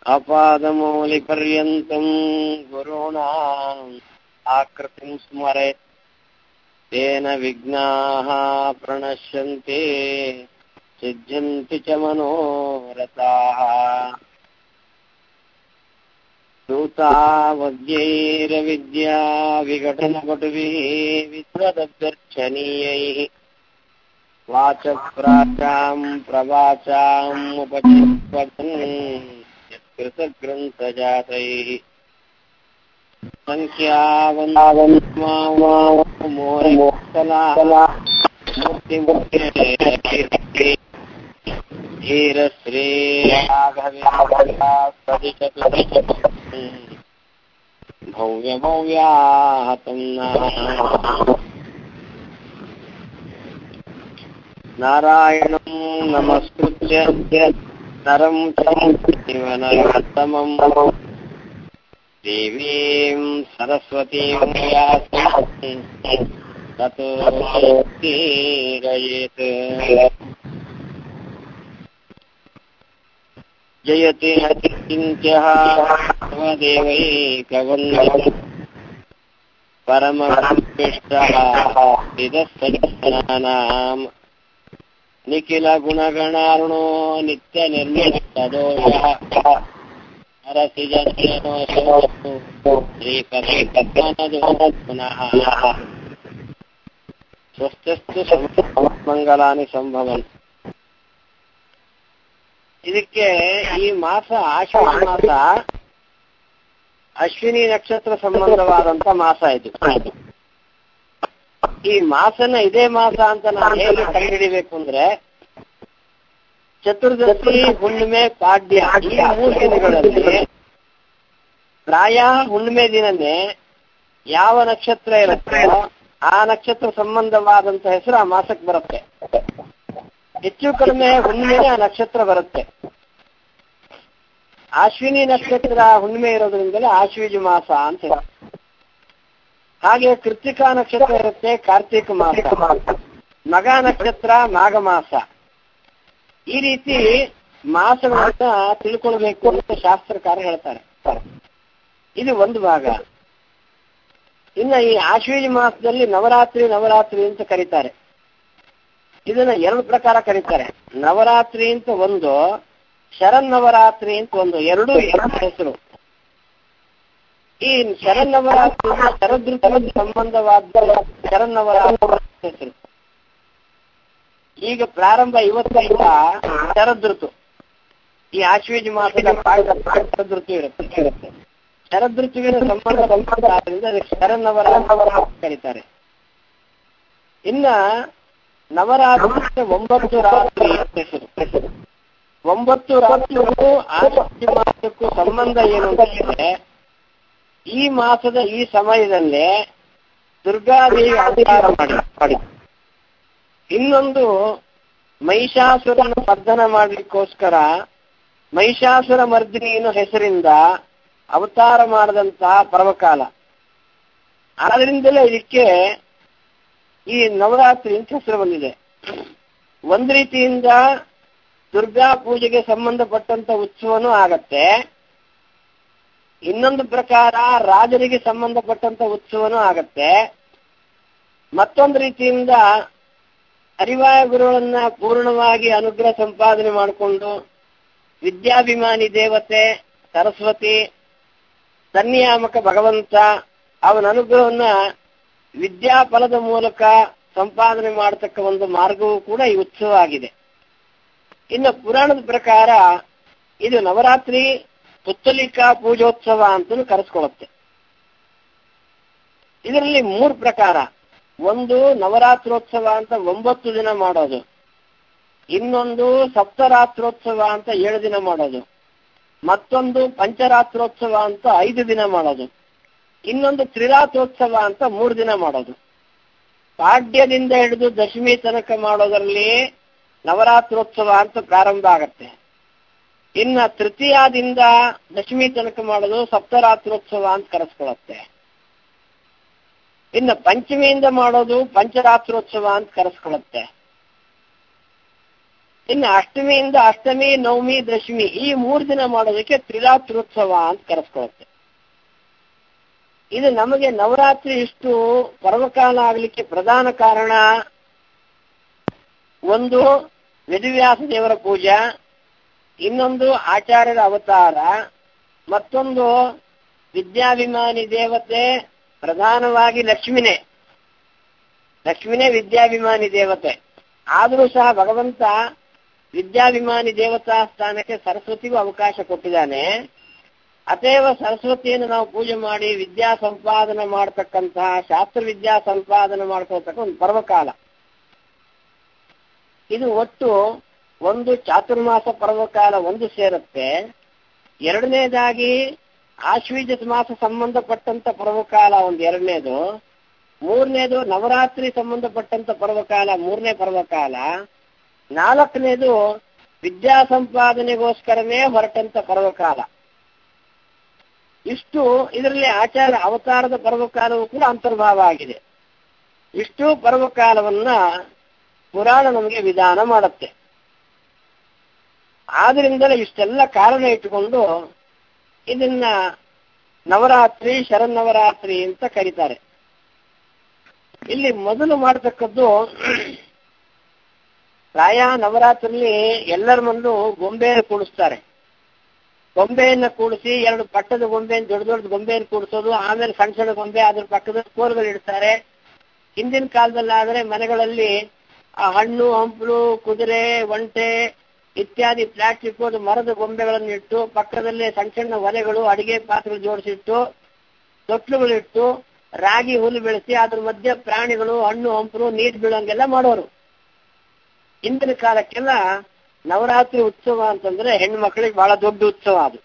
आपादमौलिपर्यन्तम् गुरूणाम् आकृतिम् स्मरेत् तेन विघ्नाः प्रणश्यन्ते सिद्ध्यन्ति च मनोरथाः दूतावद्यैरविद्या विघटनपटुभिः विद्वदभ्यर्चनीयैः वाचप्राचाम् प्रवाचाम् उपचित्वन् यत्कृतग्रन्थजातैः सङ्ख्यावन्मामोरमोक्तला मूर्तिमुक्ते धीरश्री भव्यभव्याहतं नारायणं नमस्कृत्य नरं चमम् देवीं सरस्वतीं व्यासं ततो कीरयेत् जयति चिन्त्यः देवैकवन्दः परमपिष्टः विदस्तजनानाम् निखिलगुणगणार्णो नित्यनिर्मितदोषः हरसि जनोषो श्रीपतिपद्मनदो पुनः ಸ್ವಸ್ಥಸ್ತು ಮಂಗಲಾನಿ ಸಂಭವಂತು ಇದಕ್ಕೆ ಈ ಮಾಸ ಆಶ್ವಿನ ಮಾಸ ಅಶ್ವಿನಿ ನಕ್ಷತ್ರ ಸಂಬಂಧವಾದಂತ ಮಾಸ ಇದು ಈ ಮಾಸನ ಇದೇ ಮಾಸ ಅಂತ ನಾವು ಹೇಗೆ ಕಂಡುಹಿಡಿಬೇಕು ಅಂದ್ರೆ ಚತುರ್ದಶಿ ಹುಣ್ಣಿಮೆ ಪಾಡ್ಯ ಈ ಮೂರು ದಿನಗಳಲ್ಲಿ ಪ್ರಾಯ ಹುಣ್ಣಿಮೆ ದಿನನೇ ಯಾವ ನಕ್ಷತ್ರ ಇರುತ್ತೆ ಆ ನಕ್ಷತ್ರ ಸಂಬಂಧವಾದಂತ ಹೆಸರು ಆ ಮಾಸಕ್ಕೆ ಬರುತ್ತೆ ಹೆಚ್ಚು ಕಡಿಮೆ ಹುಣ್ಣಿಮೆಗೆ ಆ ನಕ್ಷತ್ರ ಬರುತ್ತೆ ಅಶ್ವಿನಿ ನಕ್ಷತ್ರ ಹುಣ್ಣಿಮೆ ಇರೋದ್ರಿಂದಲೇ ಆಶ್ವೀಜ ಮಾಸ ಅಂತ ಹೇಳಿ ಹಾಗೆ ಕೃತಿಕಾ ನಕ್ಷತ್ರ ಇರುತ್ತೆ ಕಾರ್ತಿಕ ಮಾಸ ಮಗ ನಕ್ಷತ್ರ ಮಾಘ ಮಾಸ ಈ ರೀತಿ ಮಾಸಗಳನ್ನ ತಿಳ್ಕೊಳ್ಬೇಕು ಅಂತ ಶಾಸ್ತ್ರಕಾರ ಹೇಳ್ತಾರೆ ಇದು ಒಂದು ಭಾಗ ಇನ್ನ ಈ ಆಶ್ವೀಜ ಮಾಸದಲ್ಲಿ ನವರಾತ್ರಿ ನವರಾತ್ರಿ ಅಂತ ಕರೀತಾರೆ ಇದನ್ನ ಎರಡು ಪ್ರಕಾರ ಕರೀತಾರೆ ನವರಾತ್ರಿ ಅಂತ ಒಂದು ಶರನ್ನವರಾತ್ರಿ ಅಂತ ಒಂದು ಎರಡು ಹೆಸರು ಈ ಶರನ್ನವರಾತ್ರಿ ಶರದೃತುವಿಗೆ ಸಂಬಂಧವಾದ ಶರನ್ನವರಾತ್ರಿ ಹೆಸರು ಈಗ ಪ್ರಾರಂಭ ಇವತ್ತಿಂದ ಶರದೃತು ಈ ಆಶ್ವೀಜ ಮಾಸದ ಶರದೃತು ಇರುತ್ತೆ ಶರದೃತುವಿನ ಸಂಬಂಧ ಸಂಬಂಧ ಆದ್ರಿಂದ ಅದಕ್ಕೆ ಶರನ್ನವರ ಕರೀತಾರೆ ಇನ್ನ ನವರಾತ್ರಿ ಒಂಬತ್ತು ರಾತ್ರಿ ಹೆಸರು ಒಂಬತ್ತು ರಾತ್ರಿಗೂ ಆಶ್ವೀಜ ಮಾಸಕ್ಕೂ ಸಂಬಂಧ ಏನು ಅಂತಂದ್ರೆ ಈ ಮಾಸದ ಈ ಸಮಯದಲ್ಲೇ ದುರ್ಗಾದೇವಿ ಅವತಾರ ಮಾಡಿ ಇನ್ನೊಂದು ಮಹಿಷಾಸುರನ ಮರ್ದನ ಮಾಡ್ಲಿಕ್ಕೋಸ್ಕರ ಮಹಿಷಾಸುರ ಮರ್ದಿನಿ ಅನ್ನೋ ಹೆಸರಿಂದ ಅವತಾರ ಮಾಡದಂತಹ ಪರ್ವಕಾಲ ಆದ್ರಿಂದಲೇ ಇದಕ್ಕೆ ಈ ನವರಾತ್ರಿ ಅಂತ ಹೆಸರು ಬಂದಿದೆ ಒಂದ್ ರೀತಿಯಿಂದ ದುರ್ಗಾ ಪೂಜೆಗೆ ಸಂಬಂಧಪಟ್ಟಂತ ಉತ್ಸವನೂ ಆಗತ್ತೆ ಇನ್ನೊಂದು ಪ್ರಕಾರ ರಾಜರಿಗೆ ಸಂಬಂಧಪಟ್ಟಂತ ಉತ್ಸವನೂ ಆಗತ್ತೆ ಮತ್ತೊಂದು ರೀತಿಯಿಂದ ಅರಿವಾಯ ಗುರುಗಳನ್ನ ಪೂರ್ಣವಾಗಿ ಅನುಗ್ರಹ ಸಂಪಾದನೆ ಮಾಡಿಕೊಂಡು ವಿದ್ಯಾಭಿಮಾನಿ ದೇವತೆ ಸರಸ್ವತಿ ಸನ್ನಿಯಾಮಕ ಭಗವಂತ ಅವನ ಅನುಗ್ರಹವನ್ನ ವಿದ್ಯಾಫಲದ ಮೂಲಕ ಸಂಪಾದನೆ ಮಾಡತಕ್ಕ ಒಂದು ಮಾರ್ಗವೂ ಕೂಡ ಈ ಉತ್ಸವ ಆಗಿದೆ ಇನ್ನು ಪುರಾಣದ ಪ್ರಕಾರ ಇದು ನವರಾತ್ರಿ ಪುತ್ತಲಿಕಾ ಪೂಜೋತ್ಸವ ಅಂತಲೂ ಕರೆಸ್ಕೊಳ್ಳುತ್ತೆ ಇದರಲ್ಲಿ ಮೂರು ಪ್ರಕಾರ ಒಂದು ನವರಾತ್ರೋತ್ಸವ ಅಂತ ಒಂಬತ್ತು ದಿನ ಮಾಡೋದು ಇನ್ನೊಂದು ಸಪ್ತರಾತ್ರೋತ್ಸವ ಅಂತ ಏಳು ದಿನ ಮಾಡೋದು ಮತ್ತೊಂದು ಪಂಚರಾತ್ರೋತ್ಸವ ಅಂತ ಐದು ದಿನ ಮಾಡೋದು ಇನ್ನೊಂದು ತ್ರಿರಾತ್ರೋತ್ಸವ ಅಂತ ಮೂರು ದಿನ ಮಾಡೋದು ಪಾಡ್ಯದಿಂದ ಹಿಡಿದು ದಶಮಿ ತನಕ ಮಾಡೋದ್ರಲ್ಲಿ ನವರಾತ್ರೋತ್ಸವ ಅಂತ ಪ್ರಾರಂಭ ಆಗತ್ತೆ ಇನ್ನ ತೃತೀಯದಿಂದ ದಶಮಿ ತನಕ ಮಾಡೋದು ಸಪ್ತರಾತ್ರೋತ್ಸವ ಅಂತ ಕರೆಸ್ಕೊಳತ್ತೆ ಇನ್ನು ಪಂಚಮಿಯಿಂದ ಮಾಡೋದು ಪಂಚರಾತ್ರೋತ್ಸವ ಅಂತ ಕರೆಸ್ಕೊಳತ್ತೆ ಇನ್ನು ಅಷ್ಟಮಿಯಿಂದ ಅಷ್ಟಮಿ ನವಮಿ ದಶಮಿ ಈ ಮೂರು ದಿನ ಮಾಡೋದಕ್ಕೆ ತ್ರಿರಾತ್ರೋತ್ಸವ ಅಂತ ಕರೆಸ್ಕೊಳುತ್ತೆ ಇದು ನಮಗೆ ನವರಾತ್ರಿ ಇಷ್ಟು ಪರ್ವಕಾಲ ಆಗ್ಲಿಕ್ಕೆ ಪ್ರಧಾನ ಕಾರಣ ಒಂದು ವೇದವ್ಯಾಸ ದೇವರ ಪೂಜಾ ಇನ್ನೊಂದು ಆಚಾರ್ಯರ ಅವತಾರ ಮತ್ತೊಂದು ವಿದ್ಯಾಭಿಮಾನಿ ದೇವತೆ ಪ್ರಧಾನವಾಗಿ ಲಕ್ಷ್ಮಿನೇ ಲಕ್ಷ್ಮಿನೇ ವಿದ್ಯಾಭಿಮಾನಿ ದೇವತೆ ಆದರೂ ಸಹ ಭಗವಂತ ವಿದ್ಯಾಭಿಮಾನಿ ದೇವತಾ ಸ್ಥಾನಕ್ಕೆ ಸರಸ್ವತಿಗೂ ಅವಕಾಶ ಕೊಟ್ಟಿದ್ದಾನೆ ಅತೇವ ಸರಸ್ವತಿಯನ್ನು ನಾವು ಪೂಜೆ ಮಾಡಿ ವಿದ್ಯಾ ಸಂಪಾದನೆ ಮಾಡತಕ್ಕಂತಹ ಶಾಸ್ತ್ರ ವಿದ್ಯಾ ಸಂಪಾದನೆ ಮಾಡ್ಕೊಳ್ತಕ್ಕ ಒಂದು ಪರ್ವಕಾಲ ಇದು ಒಟ್ಟು ಒಂದು ಚಾತುರ್ಮಾಸ ಪರ್ವಕಾಲ ಒಂದು ಸೇರುತ್ತೆ ಎರಡನೇದಾಗಿ ಆಶ್ವೀಜ ಮಾಸ ಸಂಬಂಧಪಟ್ಟಂತ ಪರ್ವಕಾಲ ಒಂದು ಎರಡನೇದು ಮೂರನೇದು ನವರಾತ್ರಿ ಸಂಬಂಧಪಟ್ಟಂತ ಪರ್ವಕಾಲ ಮೂರನೇ ಪರ್ವಕಾಲ ನಾಲ್ಕನೇದು ವಿದ್ಯಾ ಸಂಪಾದನೆಗೋಸ್ಕರನೇ ಹೊರಟಂತ ಪರ್ವಕಾಲ ಇಷ್ಟು ಇದರಲ್ಲಿ ಆಚಾರ ಅವತಾರದ ಪರ್ವಕಾಲವು ಕೂಡ ಅಂತರ್ಭಾವ ಆಗಿದೆ ಇಷ್ಟು ಪರ್ವಕಾಲವನ್ನ ಪುರಾಣ ನಮಗೆ ವಿಧಾನ ಮಾಡುತ್ತೆ ಆದ್ರಿಂದಲೇ ಇಷ್ಟೆಲ್ಲ ಕಾರಣ ಇಟ್ಟುಕೊಂಡು ಇದನ್ನ ನವರಾತ್ರಿ ಶರನ್ನವರಾತ್ರಿ ಅಂತ ಕರೀತಾರೆ ಇಲ್ಲಿ ಮೊದಲು ಮಾಡತಕ್ಕದ್ದು ಪ್ರಾಯ ನವರಾತ್ರಿಲಿ ಎಲ್ಲರ ಮುಂದು ಗೊಂಬೆಯನ್ನು ಕೂಡಿಸ್ತಾರೆ ಗೊಂಬೆಯನ್ನ ಕೂಡಿಸಿ ಎರಡು ಪಟ್ಟದ ಗೊಂಬೆಯನ್ನು ದೊಡ್ಡ ದೊಡ್ಡ ಗೊಂಬೆಯನ್ನು ಕೂಡಿಸೋದು ಆಮೇಲೆ ಸಣ್ಣ ಸಣ್ಣ ಗೊಂಬೆ ಅದ್ರ ಪಕ್ಕದಲ್ಲಿ ಕೋಲ್ಗಳು ಇಡ್ತಾರೆ ಹಿಂದಿನ ಕಾಲದಲ್ಲಾದ್ರೆ ಮನೆಗಳಲ್ಲಿ ಆ ಹಣ್ಣು ಹಂಪಲು ಕುದುರೆ ಒಂಟೆ ಇತ್ಯಾದಿ ಪ್ಲಾಸ್ಟಿಕ್ ಮರದ ಗೊಂಬೆಗಳನ್ನು ಇಟ್ಟು ಪಕ್ಕದಲ್ಲೇ ಸಣ್ಣ ಸಣ್ಣ ಒಲೆಗಳು ಅಡಿಗೆ ಪಾತ್ರೆಗಳು ಜೋಡಿಸಿಟ್ಟು ತೊಟ್ಲುಗಳಿಟ್ಟು ರಾಗಿ ಹುಲ್ಲು ಬೆಳೆಸಿ ಅದ್ರ ಮಧ್ಯೆ ಪ್ರಾಣಿಗಳು ಹಣ್ಣು ಹಂಪಲು ನೀರು ಬೀಳಂಗೆಲ್ಲ ಮಾಡೋರು ಹಿಂದಿನ ಕಾಲಕ್ಕೆಲ್ಲ ನವರಾತ್ರಿ ಉತ್ಸವ ಅಂತಂದ್ರೆ ಹೆಣ್ಣು ಮಕ್ಕಳಿಗೆ ಬಹಳ ದೊಡ್ಡ ಉತ್ಸವ ಅದು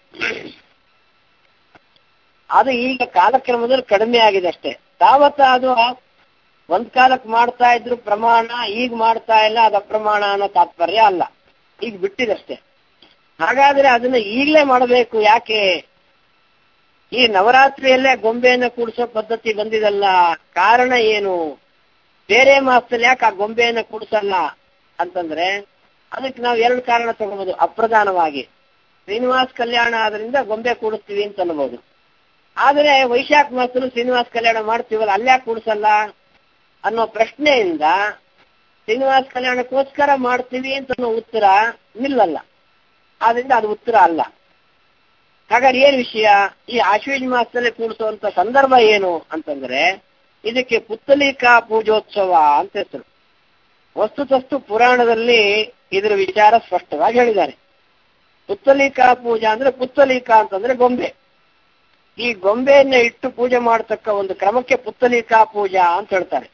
ಅದು ಈಗ ಕಾಲಕ್ರಮದಲ್ಲಿ ಕಡಿಮೆ ಆಗಿದೆ ಅಷ್ಟೇ ತಾವತ್ತ ಅದು ಒಂದ್ ಕಾಲಕ್ಕೆ ಮಾಡ್ತಾ ಇದ್ರು ಪ್ರಮಾಣ ಈಗ ಮಾಡ್ತಾ ಇಲ್ಲ ಅದು ಅಪ್ರಮಾಣ ಅನ್ನೋ ತಾತ್ಪರ್ಯ ಅಲ್ಲ ಈಗ ಬಿಟ್ಟಿದಷ್ಟೇ ಹಾಗಾದ್ರೆ ಅದನ್ನ ಈಗಲೇ ಮಾಡಬೇಕು ಯಾಕೆ ಈ ನವರಾತ್ರಿಯಲ್ಲೇ ಗೊಂಬೆಯನ್ನ ಕೂಡಿಸೋ ಪದ್ಧತಿ ಬಂದಿದಲ್ಲ ಕಾರಣ ಏನು ಬೇರೆ ಮಾಸದಲ್ಲಿ ಯಾಕೆ ಆ ಗೊಂಬೆಯನ್ನ ಕೂಡಿಸಲ್ಲ ಅಂತಂದ್ರೆ ಅದಕ್ಕೆ ನಾವು ಎರಡು ಕಾರಣ ತಗೋಬಹುದು ಅಪ್ರಧಾನವಾಗಿ ಶ್ರೀನಿವಾಸ ಕಲ್ಯಾಣ ಆದ್ರಿಂದ ಗೊಂಬೆ ಕೂಡಿಸ್ತೀವಿ ಅಂತ ಅನ್ಬೋದು ಆದ್ರೆ ವೈಶಾಖ ಮಾಸದಲ್ಲೂ ಶ್ರೀನಿವಾಸ ಕಲ್ಯಾಣ ಮಾಡ್ತೀವಲ್ಲ ಅಲ್ಯಾಕೆ ಕೂಡಿಸಲ್ಲ ಅನ್ನೋ ಪ್ರಶ್ನೆಯಿಂದ ಶ್ರೀನಿವಾಸ ಕಲ್ಯಾಣಕ್ಕೋಸ್ಕರ ಮಾಡ್ತೀವಿ ಅಂತ ಅನ್ನೋ ಉತ್ತರ ನಿಲ್ಲಲ್ಲ ಆದ್ರಿಂದ ಅದು ಉತ್ತರ ಅಲ್ಲ ಹಾಗಾದ್ರೆ ಏನ್ ವಿಷಯ ಈ ಆಶ್ವೀಜ ಮಾಸದಲ್ಲಿ ಕೂಡಿಸುವಂತ ಸಂದರ್ಭ ಏನು ಅಂತಂದ್ರೆ ಇದಕ್ಕೆ ಪುತ್ತಲಿಕಾ ಪೂಜೋತ್ಸವ ಅಂತ ಹೆಸರು ವಸ್ತುತಸ್ತು ಪುರಾಣದಲ್ಲಿ ಇದರ ವಿಚಾರ ಸ್ಪಷ್ಟವಾಗಿ ಹೇಳಿದ್ದಾರೆ ಪುತ್ತಲಿಕಾ ಪೂಜಾ ಅಂದ್ರೆ ಪುತ್ತಲಿಕಾ ಅಂತಂದ್ರೆ ಗೊಂಬೆ ಈ ಗೊಂಬೆಯನ್ನ ಇಟ್ಟು ಪೂಜೆ ಮಾಡತಕ್ಕ ಒಂದು ಕ್ರಮಕ್ಕೆ ಪುತ್ತಲಿಕಾ ಪೂಜಾ ಅಂತ ಹೇಳ್ತಾರೆ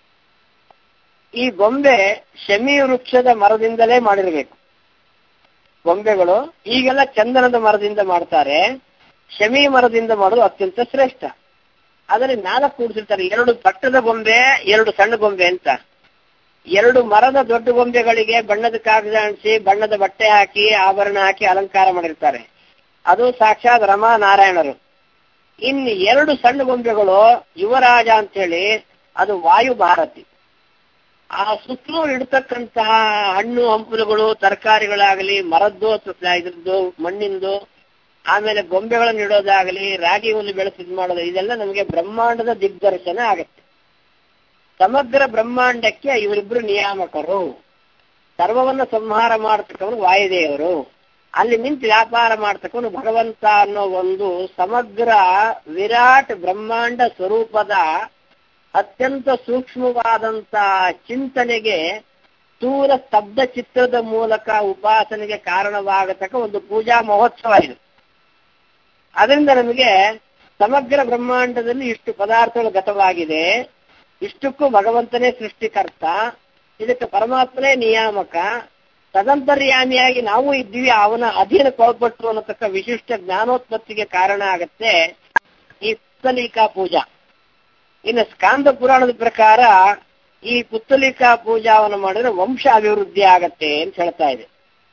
ಈ ಗೊಂಬೆ ಶಮಿ ವೃಕ್ಷದ ಮರದಿಂದಲೇ ಮಾಡಿರಬೇಕು ಗೊಂಬೆಗಳು ಈಗೆಲ್ಲ ಚಂದನದ ಮರದಿಂದ ಮಾಡ್ತಾರೆ ಶಮಿ ಮರದಿಂದ ಮಾಡೋದು ಅತ್ಯಂತ ಶ್ರೇಷ್ಠ ಆದರೆ ನಾಲ್ಕು ಕೂಡಿಸಿರ್ತಾರೆ ಎರಡು ಪಟ್ಟದ ಗೊಂಬೆ ಎರಡು ಸಣ್ಣ ಗೊಂಬೆ ಅಂತ ಎರಡು ಮರದ ದೊಡ್ಡ ಗೊಂಬೆಗಳಿಗೆ ಬಣ್ಣದ ಕಾಗದ ಅಂಟಿಸಿ ಬಣ್ಣದ ಬಟ್ಟೆ ಹಾಕಿ ಆಭರಣ ಹಾಕಿ ಅಲಂಕಾರ ಮಾಡಿರ್ತಾರೆ ಅದು ಸಾಕ್ಷಾತ್ ರಮಾ ನಾರಾಯಣರು ಇನ್ನು ಎರಡು ಸಣ್ಣ ಗೊಂಬೆಗಳು ಯುವರಾಜ ಅಂತ ಹೇಳಿ ಅದು ವಾಯು ಭಾರತಿ ಆ ಸುತ್ತಲೂ ಇಡ್ತಕ್ಕಂತಹ ಹಣ್ಣು ಹಂಪಲುಗಳು ತರಕಾರಿಗಳಾಗಲಿ ಮರದ್ದು ಅಥವಾ ಇದ್ರದ್ದು ಮಣ್ಣಿಂದು ಆಮೇಲೆ ಗೊಂಬೆಗಳನ್ನು ಇಡೋದಾಗಲಿ ರಾಗಿ ಹುಲ್ಲು ಬೆಳೆಸಿದ್ ಮಾಡೋದು ಇದೆಲ್ಲ ನಮಗೆ ಬ್ರಹ್ಮಾಂಡದ ದಿಗ್ದರ್ಶನ ಆಗತ್ತೆ ಸಮಗ್ರ ಬ್ರಹ್ಮಾಂಡಕ್ಕೆ ಇವರಿಬ್ರು ನಿಯಾಮಕರು ಸರ್ವವನ್ನ ಸಂಹಾರ ಮಾಡತಕ್ಕವನು ವಾಯುದೇವರು ಅಲ್ಲಿ ನಿಂತು ವ್ಯಾಪಾರ ಮಾಡ್ತಕ್ಕವನು ಭಗವಂತ ಅನ್ನೋ ಒಂದು ಸಮಗ್ರ ವಿರಾಟ್ ಬ್ರಹ್ಮಾಂಡ ಸ್ವರೂಪದ ಅತ್ಯಂತ ಸೂಕ್ಷ್ಮವಾದಂತ ಚಿಂತನೆಗೆ ಸ್ಥೂಲ ಸ್ತಬ್ಧ ಚಿತ್ರದ ಮೂಲಕ ಉಪಾಸನೆಗೆ ಕಾರಣವಾಗತಕ್ಕ ಒಂದು ಪೂಜಾ ಮಹೋತ್ಸವ ಇದು ಅದರಿಂದ ನಮಗೆ ಸಮಗ್ರ ಬ್ರಹ್ಮಾಂಡದಲ್ಲಿ ಇಷ್ಟು ಪದಾರ್ಥಗಳು ಗತವಾಗಿದೆ ಇಷ್ಟಕ್ಕೂ ಭಗವಂತನೇ ಸೃಷ್ಟಿಕರ್ತ ಇದಕ್ಕೆ ಪರಮಾತ್ಮನೇ ನಿಯಾಮಕ ತದಂತರ್ಯಾಮಿಯಾಗಿ ನಾವು ಇದ್ದೀವಿ ಅವನ ಅಧೀನಕ್ಕೆ ಒಳಪಟ್ಟು ಅನ್ನತಕ್ಕ ವಿಶಿಷ್ಟ ಜ್ಞಾನೋತ್ಪತ್ತಿಗೆ ಕಾರಣ ಆಗತ್ತೆ ಈ ಪುತ್ತಲಿಕಾ ಪೂಜಾ ಇನ್ನು ಸ್ಕಾಂದ ಪುರಾಣದ ಪ್ರಕಾರ ಈ ಪುತ್ತಲಿಕಾ ಪೂಜಾವನ್ನು ಮಾಡಿದ್ರೆ ವಂಶ ಅಭಿವೃದ್ಧಿ ಆಗತ್ತೆ ಅಂತ ಹೇಳ್ತಾ ಇದೆ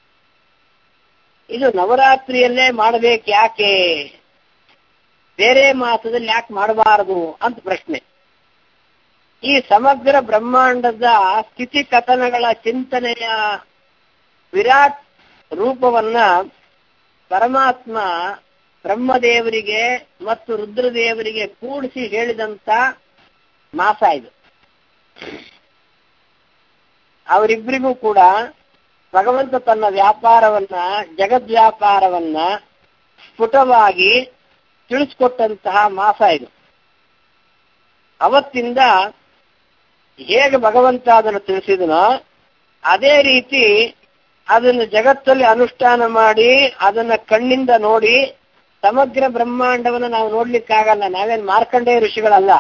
ಇದು ನವರಾತ್ರಿಯಲ್ಲೇ ಮಾಡಬೇಕು ಯಾಕೆ ಬೇರೆ ಮಾಸದಲ್ಲಿ ಯಾಕೆ ಮಾಡಬಾರದು ಅಂತ ಪ್ರಶ್ನೆ ಈ ಸಮಗ್ರ ಬ್ರಹ್ಮಾಂಡದ ಸ್ಥಿತಿ ಕಥನಗಳ ಚಿಂತನೆಯ ವಿರಾಟ್ ರೂಪವನ್ನ ಪರಮಾತ್ಮ ಬ್ರಹ್ಮದೇವರಿಗೆ ಮತ್ತು ರುದ್ರದೇವರಿಗೆ ಕೂಡಿಸಿ ಹೇಳಿದಂತ ಮಾಸ ಇದು ಅವರಿಬ್ಬರಿಗೂ ಕೂಡ ಭಗವಂತ ತನ್ನ ವ್ಯಾಪಾರವನ್ನ ಜಗದ್ವ್ಯಾಪಾರವನ್ನ ಸ್ಫುಟವಾಗಿ ತಿಳಿಸ್ಕೊಟ್ಟಂತಹ ಮಾಸ ಇದು ಅವತ್ತಿಂದ ಹೇಗೆ ಭಗವಂತ ಅದನ್ನು ತಿಳಿಸಿದನೋ ಅದೇ ರೀತಿ ಅದನ್ನು ಜಗತ್ತಲ್ಲಿ ಅನುಷ್ಠಾನ ಮಾಡಿ ಅದನ್ನ ಕಣ್ಣಿಂದ ನೋಡಿ ಸಮಗ್ರ ಬ್ರಹ್ಮಾಂಡವನ್ನು ನಾವು ನೋಡ್ಲಿಕ್ಕಾಗಲ್ಲ ನಾವೇನ್ ಮಾರ್ಕಂಡೇಯ ಋಷಿಗಳಲ್ಲ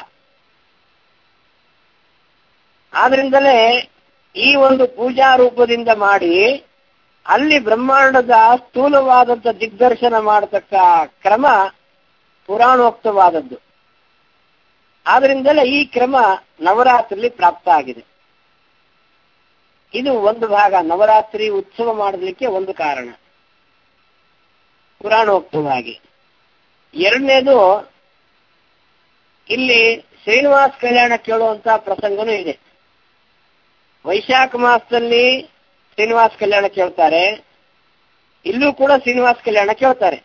ಆದ್ರಿಂದಲೇ ಈ ಒಂದು ಪೂಜಾ ರೂಪದಿಂದ ಮಾಡಿ ಅಲ್ಲಿ ಬ್ರಹ್ಮಾಂಡದ ಸ್ಥೂಲವಾದಂತ ದಿಗ್ದರ್ಶನ ಮಾಡತಕ್ಕ ಕ್ರಮ ಪುರಾಣೋಕ್ತವಾದದ್ದು ಆದ್ರಿಂದಲೇ ಈ ಕ್ರಮ ನವರಾತ್ರಿಲಿ ಪ್ರಾಪ್ತ ಆಗಿದೆ ಇದು ಒಂದು ಭಾಗ ನವರಾತ್ರಿ ಉತ್ಸವ ಮಾಡಲಿಕ್ಕೆ ಒಂದು ಕಾರಣ ಪುರಾಣೋಕ್ತವಾಗಿ ಎರಡನೇದು ಇಲ್ಲಿ ಶ್ರೀನಿವಾಸ ಕಲ್ಯಾಣ ಕೇಳುವಂತ ಪ್ರಸಂಗನೂ ಇದೆ ವೈಶಾಖ ಮಾಸದಲ್ಲಿ ಶ್ರೀನಿವಾಸ ಕಲ್ಯಾಣ ಕೇಳ್ತಾರೆ ಇಲ್ಲೂ ಕೂಡ ಶ್ರೀನಿವಾಸ ಕಲ್ಯಾಣ ಕೇಳ್ತಾರೆ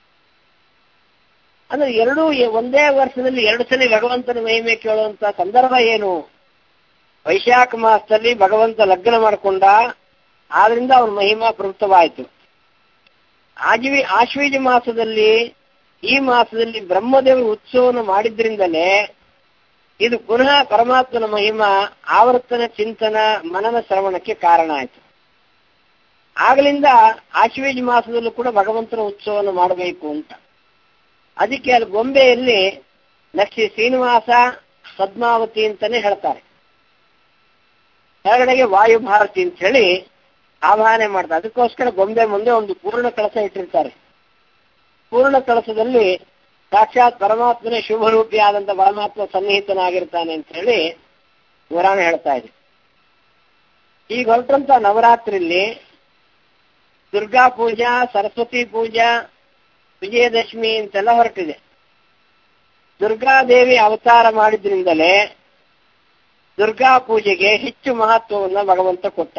ಅಂದ್ರೆ ಎರಡೂ ಒಂದೇ ವರ್ಷದಲ್ಲಿ ಎರಡು ಸಲ ಭಗವಂತನ ಮಹಿಮೆ ಕೇಳುವಂತ ಸಂದರ್ಭ ಏನು ವೈಶಾಖ ಮಾಸದಲ್ಲಿ ಭಗವಂತ ಲಗ್ನ ಮಾಡಿಕೊಂಡ ಆದ್ರಿಂದ ಅವನ ಮಹಿಮಾ ಪ್ರವೃತ್ತವಾಯಿತು ಆಜೀವಿ ಆಶ್ವೀಜ ಮಾಸದಲ್ಲಿ ಈ ಮಾಸದಲ್ಲಿ ಬ್ರಹ್ಮದೇವರು ಉತ್ಸವವನ್ನು ಮಾಡಿದ್ರಿಂದಲೇ ಇದು ಪುನಃ ಪರಮಾತ್ಮನ ಮಹಿಮಾ ಆವರ್ತನ ಚಿಂತನ ಮನನ ಶ್ರವಣಕ್ಕೆ ಕಾರಣ ಆಯಿತು ಆಗಲಿಂದ ಆಶ್ವೀಜ ಮಾಸದಲ್ಲೂ ಕೂಡ ಭಗವಂತನ ಉತ್ಸವವನ್ನು ಮಾಡಬೇಕು ಅಂತ ಅದಕ್ಕೆ ಅಲ್ಲಿ ಗೊಂಬೆಯಲ್ಲಿ ಲಕ್ಷ್ಮೀ ಶ್ರೀನಿವಾಸ ಪದ್ಮಾವತಿ ಅಂತಾನೆ ಹೇಳ್ತಾರೆ ಕೆಳಗಡೆಗೆ ವಾಯು ಭಾರತಿ ಅಂತ ಹೇಳಿ ಆವಾಹನೆ ಮಾಡ್ತಾರೆ ಅದಕ್ಕೋಸ್ಕರ ಗೊಂಬೆ ಮುಂದೆ ಒಂದು ಪೂರ್ಣ ಕಳಸ ಇಟ್ಟಿರ್ತಾರೆ ಪೂರ್ಣ ಕಳಸದಲ್ಲಿ ಸಾಕ್ಷಾತ್ ಪರಮಾತ್ಮನೇ ಶುಭರೂಪಿಯಾದಂತ ಪರಮಾತ್ಮ ಸನ್ನಿಹಿತನಾಗಿರ್ತಾನೆ ಅಂತ ಹೇಳಿ ಪುರಾಣ ಹೇಳ್ತಾ ಇದೆ ಈಗ ಹೊರಟಂತ ನವರಾತ್ರಿಲಿ ದುರ್ಗಾ ಪೂಜಾ ಸರಸ್ವತಿ ಪೂಜಾ ವಿಜಯದಶಮಿ ಅಂತೆಲ್ಲ ಹೊರಟಿದೆ ದುರ್ಗಾದೇವಿ ಅವತಾರ ಮಾಡಿದ್ರಿಂದಲೇ ದುರ್ಗಾ ಪೂಜೆಗೆ ಹೆಚ್ಚು ಮಹತ್ವವನ್ನ ಭಗವಂತ ಕೊಟ್ಟ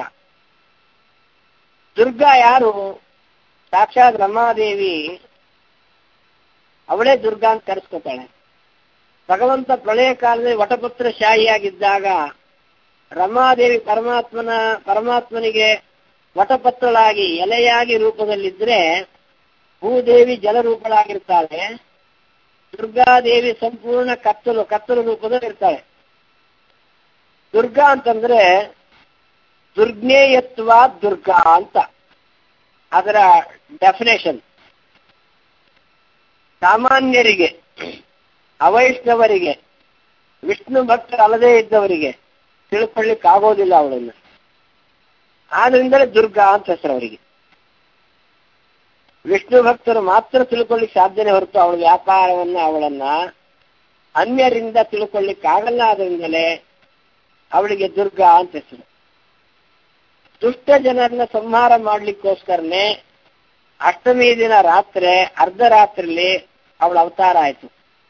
ದುರ್ಗಾ ಯಾರು ಸಾಕ್ಷಾತ್ ರಮಾದೇವಿ ಅವಳೇ ದುರ್ಗಾ ಅಂತ ಕರೆಸ್ಕೊತಾಳೆ ಭಗವಂತ ಪ್ರಳಯ ಕಾಲದಲ್ಲಿ ವಟಪತ್ರ ಶಾಹಿಯಾಗಿದ್ದಾಗ ರಮಾದೇವಿ ಪರಮಾತ್ಮನ ಪರಮಾತ್ಮನಿಗೆ ವಟಪತ್ರಳಾಗಿ ಎಲೆಯಾಗಿ ರೂಪದಲ್ಲಿದ್ರೆ ಭೂದೇವಿ ಜಲರೂಪಳಾಗಿರ್ತಾಳೆ ದುರ್ಗಾದೇವಿ ಸಂಪೂರ್ಣ ಕತ್ತಲು ಕತ್ತಲು ರೂಪದಲ್ಲಿ ಇರ್ತಾಳೆ ದುರ್ಗಾ ಅಂತಂದ್ರೆ ದುರ್ಜ್ಞೇಯತ್ವ ದುರ್ಗಾ ಅಂತ ಅದರ ಡೆಫಿನೇಷನ್ ಸಾಮಾನ್ಯರಿಗೆ ಅವೈಷ್ಣವರಿಗೆ ವಿಷ್ಣು ಭಕ್ತರಲ್ಲದೇ ಇದ್ದವರಿಗೆ ತಿಳ್ಕೊಳ್ಳಿಕ್ ಆಗೋದಿಲ್ಲ ಅವಳನ್ನ ಆದ್ರಿಂದಲೇ ದುರ್ಗಾ ಅಂತ ಹೆಸರು ಅವರಿಗೆ ವಿಷ್ಣು ಭಕ್ತರು ಮಾತ್ರ ತಿಳ್ಕೊಳ್ಳಿಕ್ ಸಾಧ್ಯನೇ ಹೊರತು ಅವಳ ವ್ಯಾಪಾರವನ್ನ ಅವಳನ್ನ ಅನ್ಯರಿಂದ ತಿಳ್ಕೊಳ್ಳಿಕ್ ಆಗಲ್ಲ ಆದ್ರಿಂದಲೇ ಅವಳಿಗೆ ದುರ್ಗಾ ಅಂತ ಹೆಸರು ದುಷ್ಟ ಜನರನ್ನ ಸಂಹಾರ ಮಾಡ್ಲಿಕ್ಕೋಸ್ಕರನೇ ಅಷ್ಟಮಿ ದಿನ ರಾತ್ರಿ ಅರ್ಧರಾತ್ರಿಲಿ ಅವಳ ಅವತಾರ ಆಯ್ತು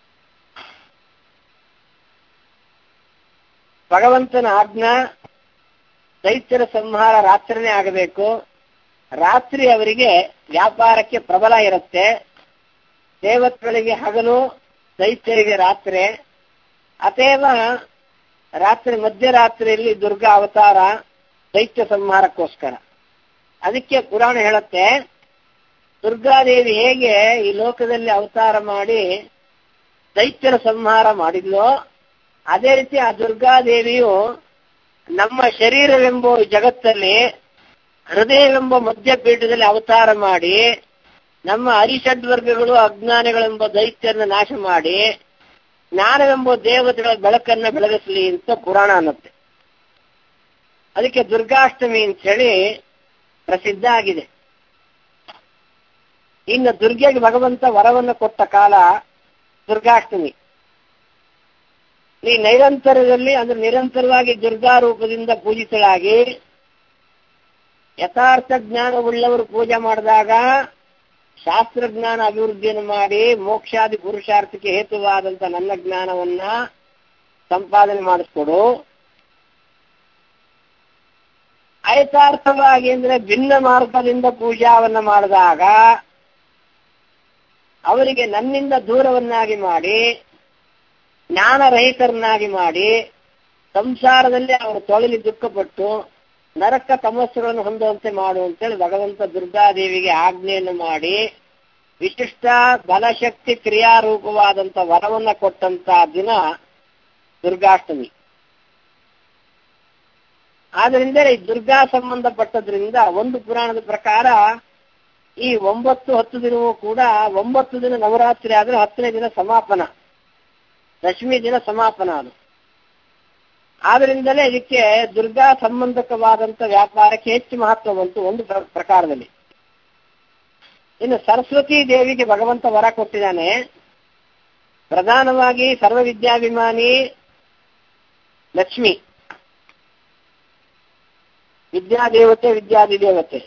ಭಗವಂತನ ಆಜ್ಞಾ ದೈತ್ಯರ ಸಂಹಾರ ರಾತ್ರಿನೇ ಆಗಬೇಕು ರಾತ್ರಿ ಅವರಿಗೆ ವ್ಯಾಪಾರಕ್ಕೆ ಪ್ರಬಲ ಇರುತ್ತೆ ದೇವತೆಗಳಿಗೆ ಹಗಲು ದೈತ್ಯರಿಗೆ ರಾತ್ರಿ ಅತೇವ ರಾತ್ರಿ ಮಧ್ಯರಾತ್ರಿಯಲ್ಲಿ ದುರ್ಗಾ ಅವತಾರ ದೈತ್ಯ ಸಂಹಾರಕ್ಕೋಸ್ಕರ ಅದಕ್ಕೆ ಪುರಾಣ ಹೇಳುತ್ತೆ ದುರ್ಗಾದೇವಿ ಹೇಗೆ ಈ ಲೋಕದಲ್ಲಿ ಅವತಾರ ಮಾಡಿ ದೈತ್ಯರ ಸಂಹಾರ ಮಾಡಿದ್ಲೋ ಅದೇ ರೀತಿ ಆ ದುರ್ಗಾದೇವಿಯು ನಮ್ಮ ಶರೀರವೆಂಬ ಜಗತ್ತಲ್ಲಿ ಹೃದಯವೆಂಬ ಮಧ್ಯಪೀಠದಲ್ಲಿ ಅವತಾರ ಮಾಡಿ ನಮ್ಮ ಹರಿಷಡ್ವರ್ಗಗಳು ಅಜ್ಞಾನಿಗಳೆಂಬ ದೈತ್ಯರನ್ನ ನಾಶ ಮಾಡಿ ಜ್ಞಾನವೆಂಬ ದೇವತೆಗಳ ಬೆಳಕನ್ನ ಬೆಳಗಿಸಲಿ ಅಂತ ಪುರಾಣ ಅನ್ನತ್ತೆ ಅದಕ್ಕೆ ದುರ್ಗಾಷ್ಟಮಿ ಅಂತ ಹೇಳಿ ಪ್ರಸಿದ್ಧ ಆಗಿದೆ ಇನ್ನು ದುರ್ಗೆಗೆ ಭಗವಂತ ವರವನ್ನು ಕೊಟ್ಟ ಕಾಲ ದುರ್ಗಾಷ್ಟಮಿ ಈ ನೈರಂತರದಲ್ಲಿ ಅಂದ್ರೆ ನಿರಂತರವಾಗಿ ದುರ್ಗಾ ರೂಪದಿಂದ ಪೂಜಿಸಲಾಗಿ ಯಥಾರ್ಥ ಜ್ಞಾನವುಳ್ಳವರು ಪೂಜೆ ಮಾಡಿದಾಗ ಶಾಸ್ತ್ರಜ್ಞಾನ ಅಭಿವೃದ್ಧಿಯನ್ನು ಮಾಡಿ ಮೋಕ್ಷಾದಿ ಪುರುಷಾರ್ಥಕ್ಕೆ ಹೇತುವಾದಂತ ನನ್ನ ಜ್ಞಾನವನ್ನ ಸಂಪಾದನೆ ಮಾಡಿಸ್ಕೊಡು ಆಯತಾರ್ಥವಾಗಿ ಅಂದ್ರೆ ಭಿನ್ನ ಮಾರ್ಗದಿಂದ ಪೂಜಾವನ್ನ ಮಾಡಿದಾಗ ಅವರಿಗೆ ನನ್ನಿಂದ ದೂರವನ್ನಾಗಿ ಮಾಡಿ ಜ್ಞಾನರಹಿತರನ್ನಾಗಿ ಮಾಡಿ ಸಂಸಾರದಲ್ಲಿ ಅವರು ತೊಳಲಿ ದುಃಖಪಟ್ಟು ನರಕ ತಮಸ್ಸುಗಳನ್ನು ಹೊಂದುವಂತೆ ಮಾಡು ಅಂತೇಳಿ ಭಗವಂತ ದುರ್ಗಾದೇವಿಗೆ ಆಜ್ಞೆಯನ್ನು ಮಾಡಿ ವಿಶಿಷ್ಟ ಬಲಶಕ್ತಿ ಕ್ರಿಯಾರೂಪವಾದಂತ ವರವನ್ನ ಕೊಟ್ಟಂತ ದಿನ ದುರ್ಗಾಷ್ಟಮಿ ಆದ್ರಿಂದ ಈ ದುರ್ಗಾ ಸಂಬಂಧಪಟ್ಟದ್ರಿಂದ ಒಂದು ಪುರಾಣದ ಪ್ರಕಾರ ಈ ಒಂಬತ್ತು ಹತ್ತು ದಿನವೂ ಕೂಡ ಒಂಬತ್ತು ದಿನ ನವರಾತ್ರಿ ಆದ್ರೆ ಹತ್ತನೇ ದಿನ ಸಮಾಪನ ದಶಮಿ ದಿನ ಸಮಾಪನ ಅದು ಆದ್ರಿಂದಲೇ ಇದಕ್ಕೆ ದುರ್ಗಾ ಸಂಬಂಧಕವಾದಂತ ವ್ಯಾಪಾರಕ್ಕೆ ಹೆಚ್ಚು ಮಹತ್ವ ಬಂತು ಒಂದು ಪ್ರ- ಪ್ರಕಾರದಲ್ಲಿ ಇನ್ನು ಸರಸ್ವತಿ ದೇವಿಗೆ ಭಗವಂತ ವರ ಕೊಟ್ಟಿದ್ದಾನೆ ಪ್ರಧಾನವಾಗಿ ಸರ್ವ ವಿದ್ಯಾಭಿಮಾನಿ ಲಕ್ಷ್ಮಿ ವಿದ್ಯಾದೇವತೆ ವಿದ್ಯಾಧಿದೇವತೆ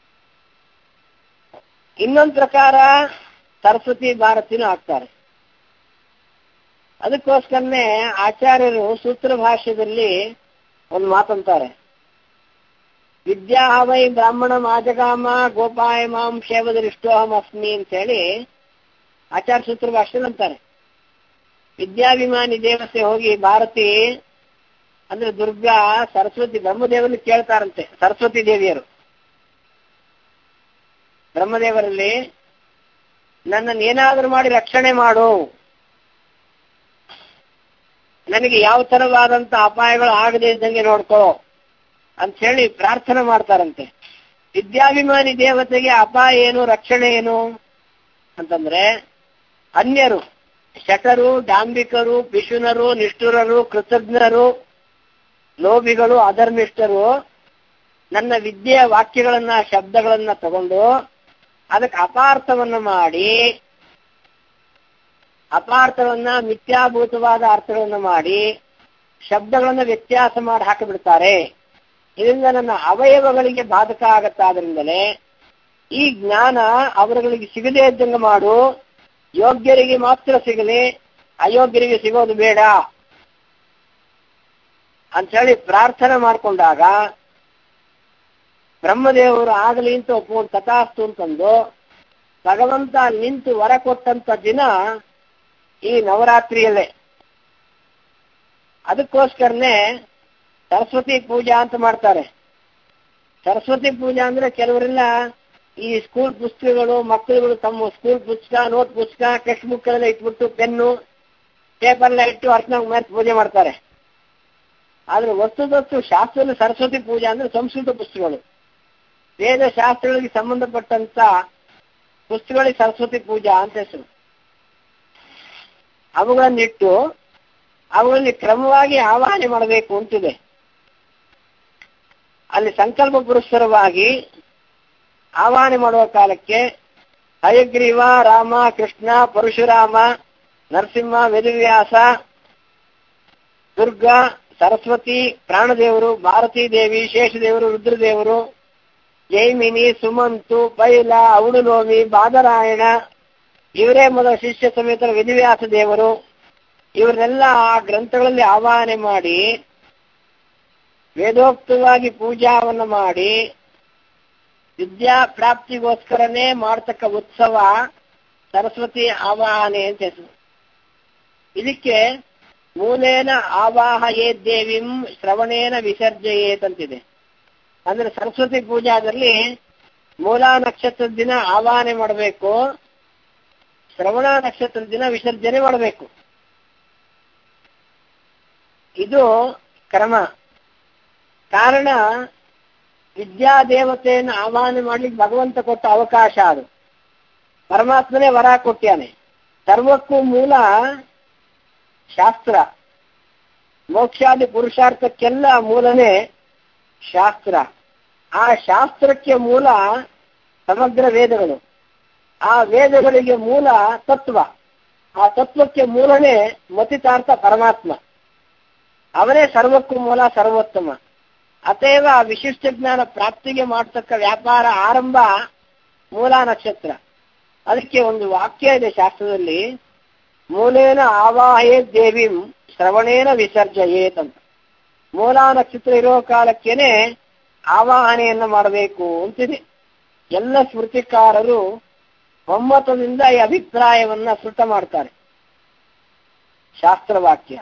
ಇನ್ನೊಂದು ಪ್ರಕಾರ ಸರಸ್ವತಿ ಭಾರತಿನೂ ಆಗ್ತಾರೆ ಅದಕ್ಕೋಸ್ಕರನೇ ಆಚಾರ್ಯರು ಸೂತ್ರ ಭಾಷ್ಯದಲ್ಲಿ ಒಂದು ಮಾತಂತಾರೆ ವಿದ್ಯಾ ವೈ ಬ್ರಾಹ್ಮಣ ಮಾಜಗಾಮ ಗೋಪಾಯ ಮಾಂ ಶೇವದರಿಷ್ಟೋಹಂ ಅಸ್ಮಿ ಅಂತ ಹೇಳಿ ಆಚಾರ್ಯ ಸೂತ್ರ ಭಾಷೆಯಲ್ಲಿ ಅಂತಾರೆ ವಿದ್ಯಾಭಿಮಾನಿ ದೇವತೆ ಹೋಗಿ ಭಾರತಿ ಅಂದ್ರೆ ದುರ್ಗಾ ಸರಸ್ವತಿ ಬ್ರಹ್ಮದೇವರನ್ನು ಕೇಳ್ತಾರಂತೆ ಸರಸ್ವತಿ ದೇವಿಯರು ಬ್ರಹ್ಮದೇವರಲ್ಲಿ ನನ್ನನ್ನು ಏನಾದರೂ ಮಾಡಿ ರಕ್ಷಣೆ ಮಾಡು ನನಗೆ ಯಾವ ತರವಾದಂತ ಅಪಾಯಗಳು ಆಗದೆ ಇದ್ದಂಗೆ ನೋಡ್ಕೋ ಅಂತ ಹೇಳಿ ಪ್ರಾರ್ಥನೆ ಮಾಡ್ತಾರಂತೆ ವಿದ್ಯಾಭಿಮಾನಿ ದೇವತೆಗೆ ಅಪಾಯ ಏನು ರಕ್ಷಣೆ ಏನು ಅಂತಂದ್ರೆ ಅನ್ಯರು ಶಟರು ಡಾಂಬಿಕರು ಪಿಶುನರು ನಿಷ್ಠುರರು ಕೃತಜ್ಞರು ಲೋಭಿಗಳು ಅಧರ್ಮಿಷ್ಠರು ನನ್ನ ವಿದ್ಯೆಯ ವಾಕ್ಯಗಳನ್ನ ಶಬ್ದಗಳನ್ನ ತಗೊಂಡು ಅದಕ್ಕೆ ಅಪಾರ್ಥವನ್ನ ಮಾಡಿ ಅಪಾರ್ಥವನ್ನ ಮಿಥ್ಯಾಭೂತವಾದ ಅರ್ಥಗಳನ್ನ ಮಾಡಿ ಶಬ್ದಗಳನ್ನ ವ್ಯತ್ಯಾಸ ಮಾಡಿ ಹಾಕಿಬಿಡ್ತಾರೆ ಇದರಿಂದ ನನ್ನ ಅವಯವಗಳಿಗೆ ಬಾಧಕ ಆಗತ್ತಾದ್ರಿಂದಲೇ ಈ ಜ್ಞಾನ ಅವರುಗಳಿಗೆ ಸಿಗದೇ ಇದ್ದಂಗೆ ಮಾಡು ಯೋಗ್ಯರಿಗೆ ಮಾತ್ರ ಸಿಗಲಿ ಅಯೋಗ್ಯರಿಗೆ ಸಿಗೋದು ಬೇಡ ಅಂತ ಹೇಳಿ ಪ್ರಾರ್ಥನೆ ಮಾಡಿಕೊಂಡಾಗ ಬ್ರಹ್ಮದೇವರು ಆಗಲಿ ಅಂತ ಒಪ್ಕೊಂಡು ತಥಾಸ್ತು ಅಂತಂದು ಭಗವಂತ ನಿಂತು ವರ ಕೊಟ್ಟಂತ ದಿನ ಈ ನವರಾತ್ರಿಯಲ್ಲೇ ಅದಕ್ಕೋಸ್ಕರನೇ ಸರಸ್ವತಿ ಪೂಜಾ ಅಂತ ಮಾಡ್ತಾರೆ ಸರಸ್ವತಿ ಪೂಜಾ ಅಂದ್ರೆ ಕೆಲವರೆಲ್ಲ ಈ ಸ್ಕೂಲ್ ಪುಸ್ತಕಗಳು ಮಕ್ಕಳುಗಳು ತಮ್ಮ ಸ್ಕೂಲ್ ಪುಸ್ತಕ ನೋಟ್ ಪುಸ್ತಕ ಟೆಕ್ಸ್ಟ್ ಬುಕ್ ಎಲ್ಲ ಇಟ್ಬಿಟ್ಟು ಪೆನ್ನು ಪೇಪರ್ ಎಲ್ಲ ಇಟ್ಟು ಅರ್ಚನಾ ಮೇಲೆ ಪೂಜೆ ಮಾಡ್ತಾರೆ ಆದ್ರೆ ವಸ್ತುದತ್ತು ಶಾಸ್ತ್ರದಲ್ಲಿ ಸರಸ್ವತಿ ಪೂಜಾ ಅಂದ್ರೆ ಸಂಸ್ಕೃತ ಪುಸ್ತಕಗಳು ವೇದ ಶಾಸ್ತ್ರಗಳಿಗೆ ಸಂಬಂಧಪಟ್ಟಂತ ಪುಸ್ತಕಗಳಿಗೆ ಸರಸ್ವತಿ ಪೂಜಾ ಅಂತ ಹೆಸರು ಅವುಗಳನ್ನಿಟ್ಟು ಅವುಗಳಲ್ಲಿ ಕ್ರಮವಾಗಿ ಆವಾಹನೆ ಮಾಡಬೇಕು ಅಂತಿದೆ ಅಲ್ಲಿ ಸಂಕಲ್ಪ ಪುರಸ್ಸರವಾಗಿ ಆವಾಹನೆ ಮಾಡುವ ಕಾಲಕ್ಕೆ ಹಯಗ್ರೀವ ರಾಮ ಕೃಷ್ಣ ಪರಶುರಾಮ ನರಸಿಂಹ ವೇದವ್ಯಾಸ ದುರ್ಗಾ ಸರಸ್ವತಿ ಪ್ರಾಣದೇವರು ಭಾರತೀ ದೇವಿ ಶೇಷದೇವರು ರುದ್ರದೇವರು ಜೈಮಿನಿ ಸುಮಂತು ಪೈಲ ಔಡುಲೋಮಿ ಬಾದರಾಯಣ ಇವರೇ ಮೊದಲ ಶಿಷ್ಯ ಸಮೇತ ವೇದವ್ಯಾಸ ದೇವರು ಇವರನ್ನೆಲ್ಲ ಆ ಗ್ರಂಥಗಳಲ್ಲಿ ಆವಾಹನೆ ಮಾಡಿ ವೇದೋಕ್ತವಾಗಿ ಪೂಜಾವನ್ನ ಮಾಡಿ ವಿದ್ಯಾ ಪ್ರಾಪ್ತಿಗೋಸ್ಕರನೇ ಮಾಡತಕ್ಕ ಉತ್ಸವ ಸರಸ್ವತಿ ಆವಾಹನೆ ಅಂತ ಹೆಸರು ಇದಕ್ಕೆ ಮೂಲೇನ ಆವಾಹಯೇ ದೇವಿಂ ಶ್ರವಣೇನ ವಿಸರ್ಜಯೇತ್ ಅಂತಿದೆ ಅಂದ್ರೆ ಸರಸ್ವತಿ ಪೂಜಾದಲ್ಲಿ ಮೂಲ ನಕ್ಷತ್ರದ ದಿನ ಆವಾಹನೆ ಮಾಡಬೇಕು ಶ್ರವಣ ನಕ್ಷತ್ರದ ದಿನ ವಿಸರ್ಜನೆ ಮಾಡಬೇಕು ಇದು ಕ್ರಮ ಕಾರಣ ವಿದ್ಯಾದೇವತೆಯನ್ನು ಆವಾಹನೆ ಮಾಡ್ಲಿಕ್ಕೆ ಭಗವಂತ ಕೊಟ್ಟ ಅವಕಾಶ ಅದು ಪರಮಾತ್ಮನೇ ವರ ಕೊಟ್ಟಾನೆ ಸರ್ವಕ್ಕೂ ಮೂಲ ಶಾಸ್ತ್ರ ಮೋಕ್ಷಾದಿ ಪುರುಷಾರ್ಥಕ್ಕೆಲ್ಲ ಮೂಲನೇ ಶಾಸ್ತ್ರ ಆ ಶಾಸ್ತ್ರಕ್ಕೆ ಮೂಲ ಸಮಗ್ರ ವೇದಗಳು ಆ ವೇದಗಳಿಗೆ ಮೂಲ ತತ್ವ ಆ ತತ್ವಕ್ಕೆ ಮೂಲನೇ ಮತಿತಾರ್ಥ ಪರಮಾತ್ಮ ಅವರೇ ಸರ್ವಕ್ಕೂ ಮೂಲ ಸರ್ವೋತ್ತಮ ಅತೇವ ವಿಶಿಷ್ಟ ಜ್ಞಾನ ಪ್ರಾಪ್ತಿಗೆ ಮಾಡತಕ್ಕ ವ್ಯಾಪಾರ ಆರಂಭ ಮೂಲ ನಕ್ಷತ್ರ ಅದಕ್ಕೆ ಒಂದು ವಾಕ್ಯ ಇದೆ ಶಾಸ್ತ್ರದಲ್ಲಿ ಮೂಲೇನ ಆವಾಹೇ ದೇವಿಂ ಶ್ರವಣೇನ ವಿಸರ್ಜಯೇತ್ ಅಂತ ಮೂಲ ನಕ್ಷತ್ರ ಇರೋ ಕಾಲಕ್ಕೇನೆ ಆವಾಹನೆಯನ್ನ ಮಾಡಬೇಕು ಅಂತಿದೆ ಎಲ್ಲ ಸ್ಮೃತಿಕಾರರು ಒಮ್ಮತದಿಂದ ಈ ಅಭಿಪ್ರಾಯವನ್ನ ಸ್ಫುಟ ಮಾಡ್ತಾರೆ ಶಾಸ್ತ್ರವಾಕ್ಯ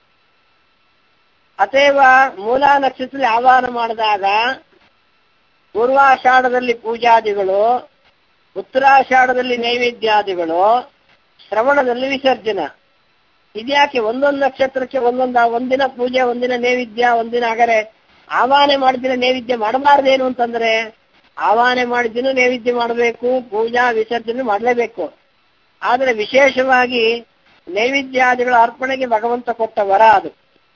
ಅತೇವ ಮೂಲ ನಕ್ಷತ್ರದಲ್ಲಿ ಆಹ್ವಾನ ಮಾಡಿದಾಗ ಪೂರ್ವಾಷಾಢದಲ್ಲಿ ಪೂಜಾದಿಗಳು ಉತ್ತರಾಷಾಢದಲ್ಲಿ ನೈವೇದ್ಯಾದಿಗಳು ಶ್ರವಣದಲ್ಲಿ ವಿಸರ್ಜನ ಇದ್ಯಾಕೆ ಒಂದೊಂದು ನಕ್ಷತ್ರಕ್ಕೆ ಒಂದೊಂದು ಒಂದಿನ ಪೂಜೆ ಒಂದಿನ ನೈವೇದ್ಯ ಒಂದಿನ ಹಾಗಾರೆ ಆವಾಹನೆ ಮಾಡಿದಿನ ನೈವೇದ್ಯ ಮಾಡಬಾರ್ದೇನು ಅಂತಂದ್ರೆ ಆವಾಹನೆ ಮಾಡಿದಿನ ನೈವೇದ್ಯ ಮಾಡಬೇಕು ಪೂಜಾ ವಿಸರ್ಜನೆ ಮಾಡಲೇಬೇಕು ಆದ್ರೆ ವಿಶೇಷವಾಗಿ ನೈವೇದ್ಯಾದಿಗಳ ಅರ್ಪಣೆಗೆ ಭಗವಂತ ಕೊಟ್ಟ ವರ ಅದು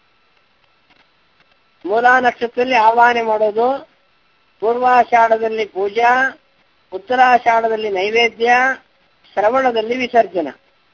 ಮೂಲ ನಕ್ಷತ್ರದಲ್ಲಿ ಆವಾಹನೆ ಮಾಡೋದು ಪೂರ್ವಾಷಾಢದಲ್ಲಿ ಪೂಜಾ ಉತ್ತರಾಷಾಢದಲ್ಲಿ ನೈವೇದ್ಯ ಶ್ರವಣದಲ್ಲಿ ವಿಸರ್ಜನ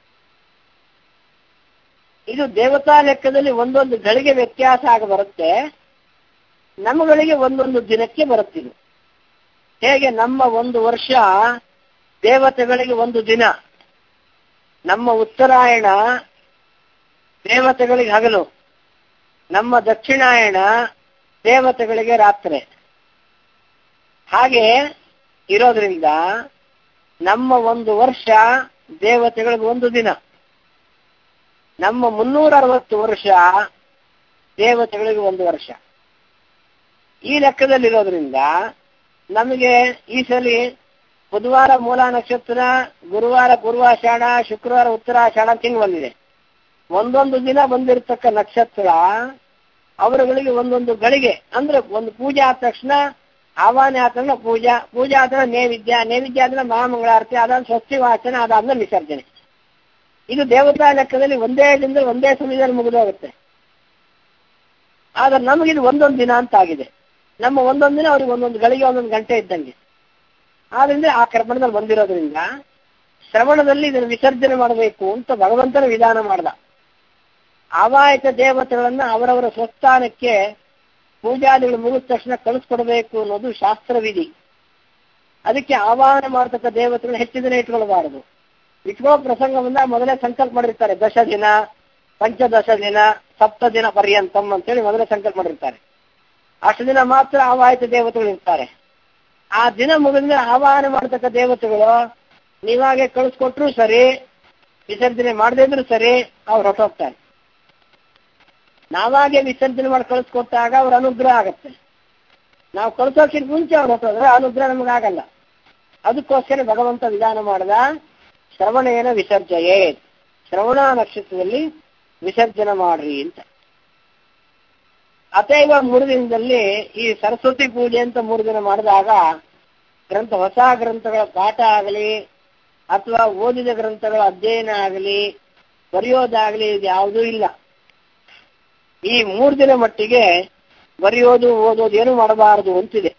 ಇದು ದೇವತಾ ಲೆಕ್ಕದಲ್ಲಿ ಒಂದೊಂದು ಗಳಿಗೆ ವ್ಯತ್ಯಾಸ ಆಗ ಬರುತ್ತೆ ನಮ್ಮಗಳಿಗೆ ಒಂದೊಂದು ದಿನಕ್ಕೆ ಬರುತ್ತಿದೆ ಹೇಗೆ ನಮ್ಮ ಒಂದು ವರ್ಷ ದೇವತೆಗಳಿಗೆ ಒಂದು ದಿನ ನಮ್ಮ ಉತ್ತರಾಯಣ ದೇವತೆಗಳಿಗೆ ಹಗಲು ನಮ್ಮ ದಕ್ಷಿಣಾಯಣ ದೇವತೆಗಳಿಗೆ ರಾತ್ರಿ ಹಾಗೆ ಇರೋದ್ರಿಂದ ನಮ್ಮ ಒಂದು ವರ್ಷ ದೇವತೆಗಳಿಗೆ ಒಂದು ದಿನ ನಮ್ಮ ಮುನ್ನೂರ ಅರವತ್ತು ವರ್ಷ ದೇವತೆಗಳಿಗೆ ಒಂದು ವರ್ಷ ಈ ಲೆಕ್ಕದಲ್ಲಿರೋದ್ರಿಂದ ನಮಗೆ ಈ ಸಲ ಬುಧವಾರ ಮೂಲ ನಕ್ಷತ್ರ ಗುರುವಾರ ಪೂರ್ವಾಷಾಢ ಶುಕ್ರವಾರ ಉತ್ತರಾಷಾಢ ತಿಂಗಳು ಬಂದಿದೆ ಒಂದೊಂದು ದಿನ ಬಂದಿರತಕ್ಕ ನಕ್ಷತ್ರ ಅವರುಗಳಿಗೆ ಒಂದೊಂದು ಗಳಿಗೆ ಅಂದ್ರೆ ಒಂದು ಪೂಜೆ ಆದ ತಕ್ಷಣ ಆಹ್ವಾನ ಆದ ತಕ್ಷಣ ಪೂಜಾ ಪೂಜೆ ಆದ ನೈವೇದ್ಯ ನೈವೇದ್ಯ ಆದ್ರೆ ಮಹಾಮಂಗಳಾರತಿ ಅದಾದ ಸ್ವಸ್ತಿ ವಾಚನ ಅದಾದ್ಮೇಲೆ ವಿಸರ್ಜನೆ ಇದು ದೇವತಾ ಲೆಕ್ಕದಲ್ಲಿ ಒಂದೇ ದಿನದಲ್ಲಿ ಒಂದೇ ಸಮಯದಲ್ಲಿ ಮುಗಿದೋಗುತ್ತೆ ಆದ್ರೆ ನಮಗಿದು ಒಂದೊಂದು ದಿನ ಅಂತ ಆಗಿದೆ ನಮ್ಮ ಒಂದೊಂದು ದಿನ ಅವ್ರಿಗೆ ಒಂದೊಂದು ಗಳಿಗೆ ಒಂದೊಂದು ಗಂಟೆ ಇದ್ದಂಗೆ ಆದ್ರಿಂದ ಆ ಕ್ರಮಣದಲ್ಲಿ ಬಂದಿರೋದ್ರಿಂದ ಶ್ರವಣದಲ್ಲಿ ಇದನ್ನು ವಿಸರ್ಜನೆ ಮಾಡಬೇಕು ಅಂತ ಭಗವಂತನ ವಿಧಾನ ಮಾಡ್ದ ಆವಾಹಿತ ದೇವತೆಗಳನ್ನ ಅವರವರ ಸ್ವಸ್ಥಾನಕ್ಕೆ ಪೂಜಾದಿಗಳು ಮುಗಿದ ತಕ್ಷಣ ಕಳಿಸ್ಕೊಡ್ಬೇಕು ಅನ್ನೋದು ಶಾಸ್ತ್ರವಿಧಿ ಅದಕ್ಕೆ ಆವಾಹನ ಮಾಡತಕ್ಕ ದೇವತೆಗಳು ಹೆಚ್ಚು ದಿನ ಇಟ್ಕೊಳ್ಬಾರದು ಇಟ್ಕೋ ಪ್ರಸಂಗ ಬಂದ ಮೊದಲೇ ಸಂಕಲ್ಪ ಮಾಡಿರ್ತಾರೆ ದಶ ದಿನ ಪಂಚದಶ ದಿನ ಸಪ್ತ ದಿನ ಪರ್ಯಂತಂ ಅಂತೇಳಿ ಮೊದಲೇ ಸಂಕಲ್ಪ ಮಾಡಿರ್ತಾರೆ ಅಷ್ಟು ದಿನ ಮಾತ್ರ ಆವಾಹಿತ ದೇವತೆಗಳು ಇರ್ತಾರೆ ಆ ದಿನ ಮುಗಿದ ಆವಾಹನ ಮಾಡತಕ್ಕ ದೇವತೆಗಳು ನೀವಾಗೆ ಕಳಿಸ್ಕೊಟ್ರು ಸರಿ ವಿಸರ್ಜನೆ ಮಾಡದೇ ಇದ್ರು ಸರಿ ಅವ್ರು ಹೊರಟೋಗ್ತಾರೆ ನಾವಾಗೆ ವಿಸರ್ಜನೆ ಮಾಡಿ ಕಳಿಸ್ಕೊಟ್ಟಾಗ ಅವ್ರ ಅನುಗ್ರಹ ಆಗತ್ತೆ ನಾವು ಕಳಿಸೋಕ್ಕಿಂತ ಮುಂಚೆ ಅವ್ರು ಹೊರಟೋದ್ರೆ ಅನುಗ್ರಹ ನಮಗಾಗಲ್ಲ ಅದಕ್ಕೋಸ್ಕರ ಭಗವಂತ ವಿಧಾನ ಮಾಡದ ಶ್ರವಣೇನ ವಿಸರ್ಜಯೇ ಶ್ರವಣ ನಕ್ಷತ್ರದಲ್ಲಿ ವಿಸರ್ಜನೆ ಮಾಡ್ರಿ ಅಂತ ಅತೈವ ಮೂರು ದಿನದಲ್ಲಿ ಈ ಸರಸ್ವತಿ ಪೂಜೆ ಅಂತ ಮೂರು ದಿನ ಮಾಡಿದಾಗ ಗ್ರಂಥ ಹೊಸ ಗ್ರಂಥಗಳ ಪಾಠ ಆಗಲಿ ಅಥವಾ ಓದಿದ ಗ್ರಂಥಗಳ ಅಧ್ಯಯನ ಆಗಲಿ ಬರೆಯೋದಾಗಲಿ ಇದು ಯಾವುದೂ ಇಲ್ಲ ಈ ಮೂರು ದಿನ ಮಟ್ಟಿಗೆ ಬರೆಯೋದು ಓದೋದು ಏನು ಮಾಡಬಾರದು ಅಂತಿದೆ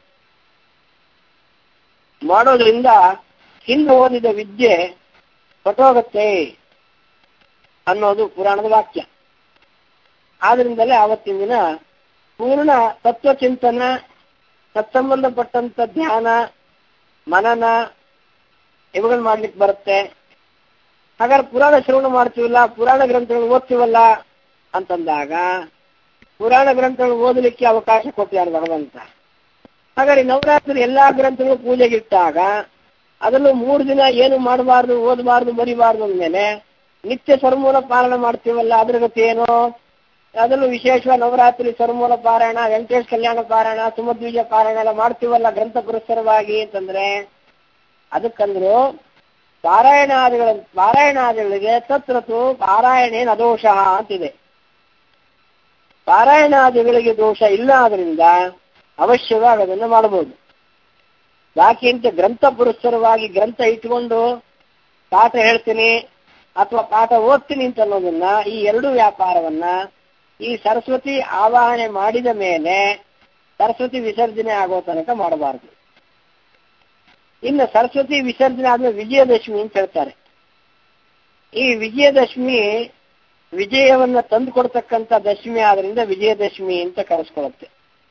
ಮಾಡೋದ್ರಿಂದ ಹಿಂದೆ ಓದಿದ ವಿದ್ಯೆ ಹೊಟ್ಟೋಗತ್ತೆ ಅನ್ನೋದು ಪುರಾಣದ ವಾಕ್ಯ ಆದ್ರಿಂದಲೇ ಆವತ್ತಿನ ದಿನ ಪೂರ್ಣ ತತ್ವಚಿಂತನ ತತ್ಸಂಬಂಧಪಟ್ಟಂತ ಧ್ಯಾನ ಮನನ ಇವುಗಳು ಮಾಡ್ಲಿಕ್ಕೆ ಬರುತ್ತೆ ಹಾಗಾದ್ರೆ ಪುರಾಣ ಶ್ರವಣ ಮಾಡ್ತೀವಲ್ಲ ಪುರಾಣ ಗ್ರಂಥಗಳು ಓದ್ತೀವಲ್ಲ ಅಂತಂದಾಗ ಪುರಾಣ ಗ್ರಂಥಗಳು ಓದಲಿಕ್ಕೆ ಅವಕಾಶ ಕೊಟ್ಟಿದ್ದಾರೆ ಭಗವಂತ ಹಾಗಾದ್ರೆ ನವರಾತ್ರಿ ಎಲ್ಲಾ ಗ್ರಂಥಗಳು ಪೂಜೆಗಿಟ್ಟಾಗ ಅದನ್ನು ಮೂರು ದಿನ ಏನು ಮಾಡಬಾರ್ದು ಓದಬಾರ್ದು ಬರಿಬಾರ್ದು ಅಂದ್ಮೇಲೆ ನಿತ್ಯ ಸರ್ಮೂಲ ಪಾಲನೆ ಮಾಡ್ತೀವಲ್ಲ ಅದ್ರ ಗತಿ ಏನು ಅದನ್ನು ವಿಶೇಷವಾಗಿ ನವರಾತ್ರಿ ಸರ್ಮೂಲ ಪಾರಾಯಣ ವೆಂಕಟೇಶ್ ಕಲ್ಯಾಣ ಪಾರಾಯಣ ಸುಮಧ್ವೀಜ ಪಾರಾಯಣ ಎಲ್ಲ ಮಾಡ್ತೀವಲ್ಲ ಗ್ರಂಥ ಪುರಸ್ಸರವಾಗಿ ಅಂತಂದ್ರೆ ಅದಕ್ಕಂದ್ರು ಪಾರಾಯಣಾದಿಗಳ ಪಾರಾಯಣಾದಿಗಳಿಗೆ ತತ್ರತು ಪಾರಾಯಣೇನ ಅದೋಷ ಅಂತಿದೆ ಪಾರಾಯಣಾದಿಗಳಿಗೆ ದೋಷ ಇಲ್ಲ ಆದ್ರಿಂದ ಅವಶ್ಯವಾಗಿ ಅದನ್ನು ಮಾಡಬಹುದು ಯಾಕೆಂತ ಗ್ರಂಥ ಪುರಸ್ಸರವಾಗಿ ಗ್ರಂಥ ಇಟ್ಕೊಂಡು ಪಾಠ ಹೇಳ್ತೀನಿ ಅಥವಾ ಪಾಠ ಓದ್ತೀನಿ ಅಂತ ಅನ್ನೋದನ್ನ ಈ ಎರಡು ವ್ಯಾಪಾರವನ್ನ ಈ ಸರಸ್ವತಿ ಆವಾಹನೆ ಮಾಡಿದ ಮೇಲೆ ಸರಸ್ವತಿ ವಿಸರ್ಜನೆ ಆಗೋ ತನಕ ಮಾಡಬಾರದು ಇನ್ನು ಸರಸ್ವತಿ ವಿಸರ್ಜನೆ ಆದ್ಮೇಲೆ ವಿಜಯದಶಮಿ ಅಂತ ಹೇಳ್ತಾರೆ ಈ ವಿಜಯದಶಮಿ ವಿಜಯವನ್ನ ತಂದು ಕೊಡ್ತಕ್ಕಂಥ ದಶಮಿ ಆದ್ರಿಂದ ವಿಜಯದಶಮಿ ಅಂತ ಕರೆಸ್ಕೊಳ್ಳುತ್ತೆ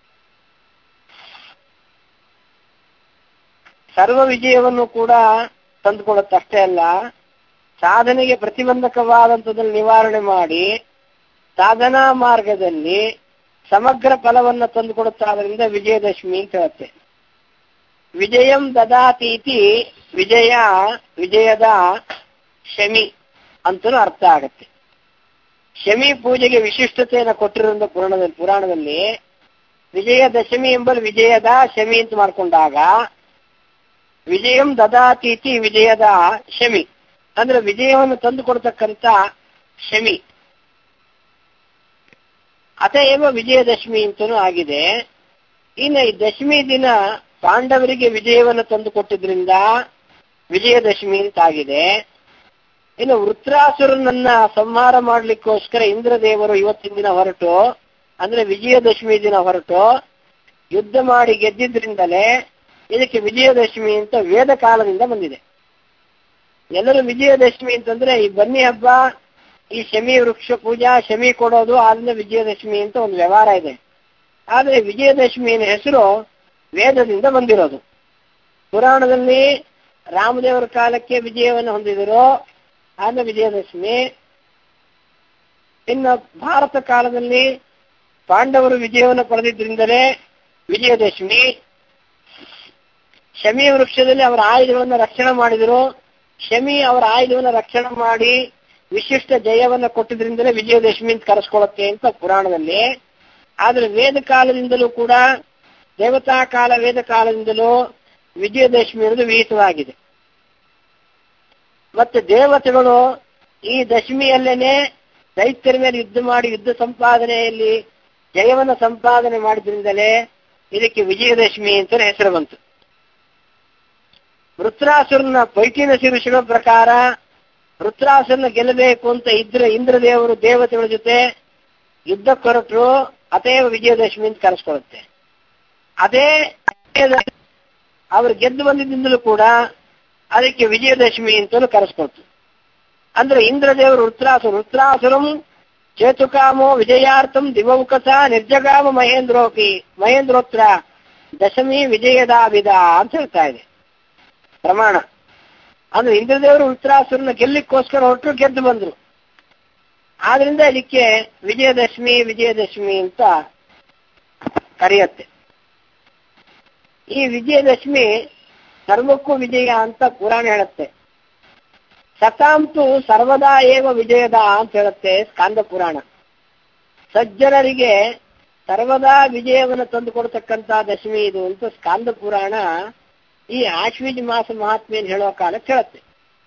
ಸರ್ವ ವಿಜಯವನ್ನು ಕೂಡ ತಂದುಕೊಡುತ್ತೆ ಅಷ್ಟೇ ಅಲ್ಲ ಸಾಧನೆಗೆ ಪ್ರತಿಬಂಧಕವಾದಂಥದ್ದನ್ನು ನಿವಾರಣೆ ಮಾಡಿ ಸಾಧನಾ ಮಾರ್ಗದಲ್ಲಿ ಸಮಗ್ರ ಫಲವನ್ನ ತಂದು ಕೊಡುತ್ತಾದ್ರಿಂದ ವಿಜಯದಶಮಿ ಅಂತ ಹೇಳುತ್ತೆ ವಿಜಯಂ ದದಾತೀತಿ ವಿಜಯ ವಿಜಯದ ಶಮಿ ಅಂತಲೂ ಅರ್ಥ ಆಗತ್ತೆ ಶಮಿ ಪೂಜೆಗೆ ವಿಶಿಷ್ಟತೆಯನ್ನು ಕೊಟ್ಟಿರುವ ಪುರಾಣದಲ್ಲಿ ಪುರಾಣದಲ್ಲಿ ವಿಜಯದಶಮಿ ಎಂಬಲ್ಲಿ ವಿಜಯದ ಶಮಿ ಅಂತ ಮಾಡ್ಕೊಂಡಾಗ ವಿಜಯಂ ದದಾತೀತಿ ವಿಜಯದ ಶಮಿ ಅಂದ್ರೆ ವಿಜಯವನ್ನು ತಂದು ಕೊಡ್ತಕ್ಕಂತ ಶಮಿ ಅತಏವ ವಿಜಯದಶಮಿ ಅಂತನೂ ಆಗಿದೆ ಇನ್ನು ಈ ದಶಮಿ ದಿನ ಪಾಂಡವರಿಗೆ ವಿಜಯವನ್ನು ತಂದು ಕೊಟ್ಟಿದ್ರಿಂದ ವಿಜಯದಶಮಿ ಅಂತ ಆಗಿದೆ ಇನ್ನು ವೃತ್ರಾಸುರನನ್ನ ಸಂಹಾರ ಮಾಡ್ಲಿಕ್ಕೋಸ್ಕರ ಇಂದ್ರದೇವರು ಇವತ್ತಿನ ದಿನ ಹೊರಟು ಅಂದ್ರೆ ವಿಜಯದಶಮಿ ದಿನ ಹೊರಟು ಯುದ್ಧ ಮಾಡಿ ಗೆದ್ದಿದ್ರಿಂದಲೇ ಇದಕ್ಕೆ ವಿಜಯದಶಮಿ ಅಂತ ವೇದ ಕಾಲದಿಂದ ಬಂದಿದೆ ಎಲ್ಲರೂ ವಿಜಯದಶಮಿ ಅಂತಂದ್ರೆ ಈ ಬನ್ನಿ ಹಬ್ಬ ಈ ಶಮಿ ವೃಕ್ಷ ಪೂಜಾ ಶಮಿ ಕೊಡೋದು ಆದ್ರಿಂದ ವಿಜಯದಶಮಿ ಅಂತ ಒಂದು ವ್ಯವಹಾರ ಇದೆ ಆದ್ರೆ ವಿಜಯದಶಮಿಯ ಹೆಸರು ವೇದದಿಂದ ಬಂದಿರೋದು ಪುರಾಣದಲ್ಲಿ ರಾಮದೇವರ ಕಾಲಕ್ಕೆ ವಿಜಯವನ್ನು ಹೊಂದಿದರು ಆದ್ರೆ ವಿಜಯದಶಮಿ ಇನ್ನು ಭಾರತ ಕಾಲದಲ್ಲಿ ಪಾಂಡವರು ವಿಜಯವನ್ನು ಪಡೆದಿದ್ರಿಂದಲೇ ವಿಜಯದಶಮಿ ಶಮಿ ವೃಕ್ಷದಲ್ಲಿ ಅವರ ಆಯುಧಗಳನ್ನು ರಕ್ಷಣೆ ಮಾಡಿದರು ಶಮಿ ಅವರ ಆಯುಧವನ್ನು ರಕ್ಷಣೆ ಮಾಡಿ ವಿಶಿಷ್ಟ ಜಯವನ್ನ ಕೊಟ್ಟಿದ್ರಿಂದಲೇ ವಿಜಯದಶಮಿ ಅಂತ ಕರೆಸ್ಕೊಳ್ಳುತ್ತೆ ಅಂತ ಪುರಾಣದಲ್ಲಿ ಆದ್ರೆ ವೇದ ಕಾಲದಿಂದಲೂ ಕೂಡ ದೇವತಾ ಕಾಲ ವೇದ ಕಾಲದಿಂದಲೂ ವಿಜಯದಶಮಿ ಅನ್ನೋದು ವಿಹಿತವಾಗಿದೆ ಮತ್ತೆ ದೇವತೆಗಳು ಈ ದಶಮಿಯಲ್ಲೇನೆ ದೈತ್ಯರ ಮೇಲೆ ಯುದ್ಧ ಮಾಡಿ ಯುದ್ಧ ಸಂಪಾದನೆಯಲ್ಲಿ ಜಯವನ್ನ ಸಂಪಾದನೆ ಮಾಡಿದ್ರಿಂದಲೇ ಇದಕ್ಕೆ ವಿಜಯದಶಮಿ ಅಂತ ಹೆಸರು ಬಂತು ವೃತ್ರಾಸುರನ ಪೈಟಿನ ಶಿರುಷಿಗಳ ಪ್ರಕಾರ ವೃತ್ರಾಸುರನ ಗೆಲ್ಲಬೇಕು ಅಂತ ಇದ್ರೆ ಇಂದ್ರದೇವರು ದೇವತೆಗಳ ಜೊತೆ ಯುದ್ಧ ಕೊರಟರು ಅತೇವ ವಿಜಯದಶಮಿ ಅಂತ ಕರೆಸ್ಕೊಳ್ಳುತ್ತೆ ಅದೇ ಅವರು ಗೆದ್ದು ಬಂದಿದ್ದರಿಂದಲೂ ಕೂಡ ಅದಕ್ಕೆ ವಿಜಯದಶಮಿ ಅಂತಲೂ ಕರೆಸ್ಕೊಳ್ತು ಅಂದ್ರೆ ಇಂದ್ರದೇವರು ವೃತ್ರಾಸುರ ವೃತ್ರಾಸುರಂ ಚೇತುಕಾಮೋ ವಿಜಯಾರ್ಥಂ ದಿವೌಕಸ ನಿರ್ಜಗಾಮ ಮಹೇಂದ್ರೋಪಿ ಮಹೇಂದ್ರೋತ್ರ ದಶಮಿ ವಿಜಯದಾವಿದ ಅಂತ ಹೇಳ್ತಾ ಇದೆ ಪ್ರಮಾಣ ಅಂದ್ರೆ ಇಂದ್ರದೇವರು ವೃತ್ರಾಸುರನ ಗೆಲ್ಲಿಕ್ಕೋಸ್ಕರ ಹೊರಟರು ಗೆದ್ದು ಬಂದ್ರು ಆದ್ರಿಂದ ಇದಕ್ಕೆ ವಿಜಯದಶಮಿ ವಿಜಯದಶಮಿ ಅಂತ ಕರೆಯುತ್ತೆ ಈ ವಿಜಯದಶಮಿ ಸರ್ವಕ್ಕೂ ವಿಜಯ ಅಂತ ಪುರಾಣ ಹೇಳುತ್ತೆ ಸತಾಂತು ಸರ್ವದಾ ಏವ ವಿಜಯದ ಅಂತ ಹೇಳುತ್ತೆ ಸ್ಕಾಂದ ಪುರಾಣ ಸಜ್ಜನರಿಗೆ ಸರ್ವದಾ ವಿಜಯವನ್ನು ತಂದು ಕೊಡ್ತಕ್ಕಂತ ದಶಮಿ ಇದು ಅಂತ ಸ್ಕಾಂದ ಪುರಾಣ ಈ ಆಶ್ವೀಜ ಮಾಸ ಮಹಾತ್ಮೆಯನ್ನು ಹೇಳುವ ಕಾಲಕ್ಕೆ ಹೇಳುತ್ತೆ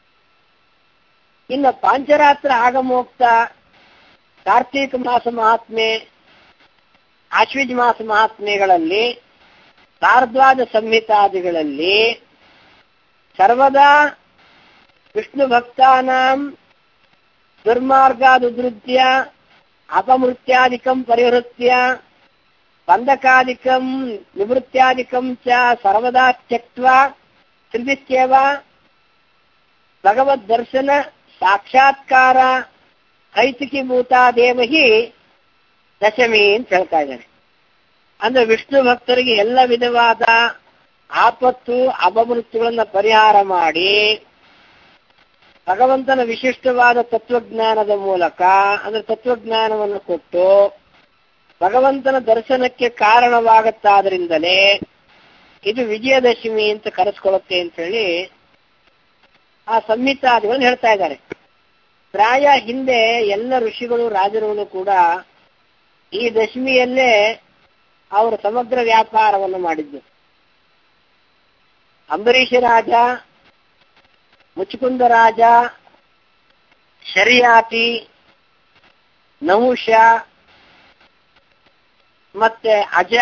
ಇನ್ನು ಪಾಂಚರಾತ್ರ ಆಗಮೋಕ್ತ ಕಾರ್ತೀಕ ಮಾಸ ಮಹಾತ್ಮೆ ಆಶ್ವೀಜ ಮಾಸ ಮಹಾತ್ಮೆಗಳಲ್ಲಿ ಭಾರದ್ವಾಜ ಸಂಹಿತಾದಿಗಳಲ್ಲಿ ಸರ್ವದಾ ವಿಷ್ಣು ಭಕ್ತಾನಾಂ ದುರ್ಮಾರ್ಗಾದುಧೃತ್ಯ ಅಪಮೃತ್ಯಾದಿಕಂ ಪರಿಹೃತ್ಯ ಬಂಧಕಾದಿಕಂ ನಿವೃತ್ಯಾದಿಕಂ ಚ ಸರ್ವದಾ ತ್ಯಕ್ತ್ವಾ ತ್ರಿದಿತ್ಯವ ಭಗವದ್ ದರ್ಶನ ಸಾಕ್ಷಾತ್ಕಾರ ಕೈತಿಕೀಭೂತ ದೇವಹಿ ದಶಮಿ ಅಂತ ಹೇಳ್ತಾ ಇದ್ದಾರೆ ಅಂದ್ರೆ ವಿಷ್ಣು ಭಕ್ತರಿಗೆ ಎಲ್ಲ ವಿಧವಾದ ಆಪತ್ತು ಅಪಮೃತ್ಯುಗಳನ್ನ ಪರಿಹಾರ ಮಾಡಿ ಭಗವಂತನ ವಿಶಿಷ್ಟವಾದ ತತ್ವಜ್ಞಾನದ ಮೂಲಕ ಅಂದ್ರೆ ತತ್ವಜ್ಞಾನವನ್ನು ಕೊಟ್ಟು ಭಗವಂತನ ದರ್ಶನಕ್ಕೆ ಕಾರಣವಾಗುತ್ತಾದ್ರಿಂದಲೇ ಇದು ವಿಜಯದಶಮಿ ಅಂತ ಕರೆಸ್ಕೊಳ್ಳುತ್ತೆ ಅಂತ ಹೇಳಿ ಆ ಸಂಹಿತಾದಿಗಳನ್ನು ಹೇಳ್ತಾ ಇದ್ದಾರೆ ಪ್ರಾಯ ಹಿಂದೆ ಎಲ್ಲ ಋಷಿಗಳು ರಾಜರುಗಳು ಕೂಡ ಈ ದಶಮಿಯಲ್ಲೇ ಅವರು ಸಮಗ್ರ ವ್ಯಾಪಾರವನ್ನು ಮಾಡಿದ್ದು ಅಂಬರೀಷ ರಾಜ ಮುಚುಕುಂದ ರಾಜ ಶರಿಯಾತಿ ನಹುಷ ಮತ್ತೆ ಅಜ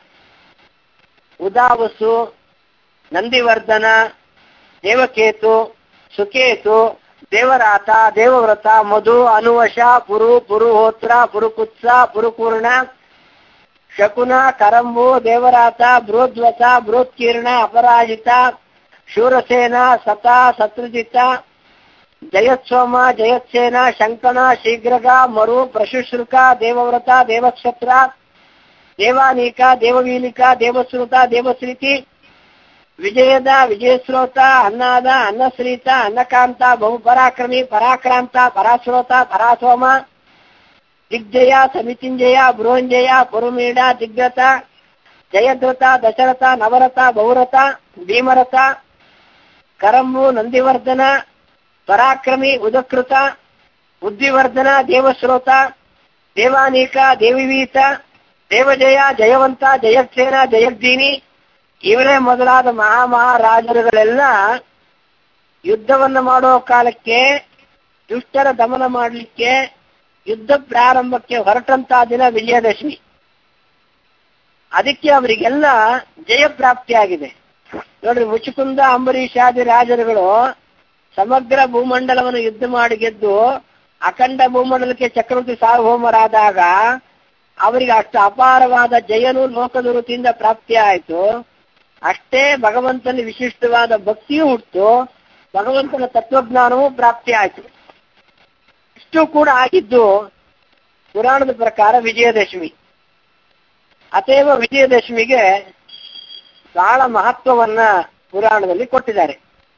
ಉದಾವಸು ನಂದಿವರ್ಧನ ದೇವಕೇತು ಸುಕೇತು ದೇವರಾತ ದೇವವ್ರತ ಮಧು ಅನುವಶ ಪುರು ಪುರುಹೋತ್ರ ಪುರುಕುತ್ಸ ಪುರುಪೂರ್ಣ ಶಕುನ ಕರಂಬು ದೇವರಾತ ಬೃಹದ್ವತ ಬೃಹತ್ಕೀರ್ಣ ಅಪರಾಜಿತ ಶೂರಸೇನ ಸತ ಸತ್ರುಜಿತ ಜಯತ್ಸೋಮ ಜಯತ್ಸೇನ ಶಂಕನ ಶೀಘ್ರಗ ಮರು ಪ್ರಶುಶ್ರುಕ ದೇವವ್ರತ ದೇವಕ್ಷತ್ರ ದೇವಾನೀಕ ದೇವವೀಲಿಕ ದೇವಶ್ರುತ ದೇವಶ್ರೀತಿ ವಿಜಯದ ವಿಜಯಶ್ರೋತ ಅನ್ನಾದ ಅನ್ನಶ್ರೀತ ಅನ್ನಕಾಂತ ಬಹುಪರಾಕ್ರಮಿ ಪರಾಕ್ರಾಂತ ಪರಾಶ್ರೋತ ಪರಾಸೋಮ ದಿಗ್ಜಯ ಸಮಿತಿಂಜಯ ಬೃಹಂಜಯ ಪುರುಮೇಡ ದಿಗ್ಗತ ಜಯದ್ರಥ ದಶರಥ ನವರಥ ಬಹುರಥ ಭೀಮರಥ ಕರಂಬು ನಂದಿವರ್ಧನ ಪರಾಕ್ರಮಿ ಉದಕೃತ ಬುದ್ಧಿವರ್ಧನ ದೇವಶ್ರೋತ ದೇವಾನೀಕ ದೇವಿವೀತ ದೇವಜಯ ಜಯವಂತ ಜಯಕ್ಷೇನ ಜಯಗ್ದೀನಿ ಇವರೇ ಮೊದಲಾದ ಮಹಾಮಹಾರಾಜರುಗಳೆಲ್ಲ ಯುದ್ಧವನ್ನ ಮಾಡುವ ಕಾಲಕ್ಕೆ ದುಷ್ಟರ ದಮನ ಮಾಡಲಿಕ್ಕೆ ಯುದ್ಧ ಪ್ರಾರಂಭಕ್ಕೆ ಹೊರಟಂತ ದಿನ ವಿಜಯದಶಮಿ ಅದಕ್ಕೆ ಅವರಿಗೆಲ್ಲ ಜಯ ಪ್ರಾಪ್ತಿಯಾಗಿದೆ ನೋಡ್ರಿ ಮುಚುಕುಂದ ಅಂಬರೀಷಾದಿ ರಾಜರುಗಳು ಸಮಗ್ರ ಭೂಮಂಡಲವನ್ನು ಯುದ್ಧ ಮಾಡಿ ಗೆದ್ದು ಅಖಂಡ ಭೂಮಂಡಲಕ್ಕೆ ಚಕ್ರವರ್ತಿ ಸಾರ್ವಭೌಮರಾದಾಗ ಅವರಿಗೆ ಅಷ್ಟು ಅಪಾರವಾದ ಜಯನು ಲೋಕದುರುತಿಯಿಂದ ಪ್ರಾಪ್ತಿ ಆಯಿತು ಅಷ್ಟೇ ಭಗವಂತನ ವಿಶಿಷ್ಟವಾದ ಭಕ್ತಿಯೂ ಹುಟ್ಟು ಭಗವಂತನ ತತ್ವಜ್ಞಾನವೂ ಪ್ರಾಪ್ತಿ ಆಯಿತು ಇಷ್ಟು ಕೂಡ ಆಗಿದ್ದು ಪುರಾಣದ ಪ್ರಕಾರ ವಿಜಯದಶಮಿ ಅತೇವ ವಿಜಯದಶಮಿಗೆ ಬಹಳ ಮಹತ್ವವನ್ನ ಪುರಾಣದಲ್ಲಿ ಕೊಟ್ಟಿದ್ದಾರೆ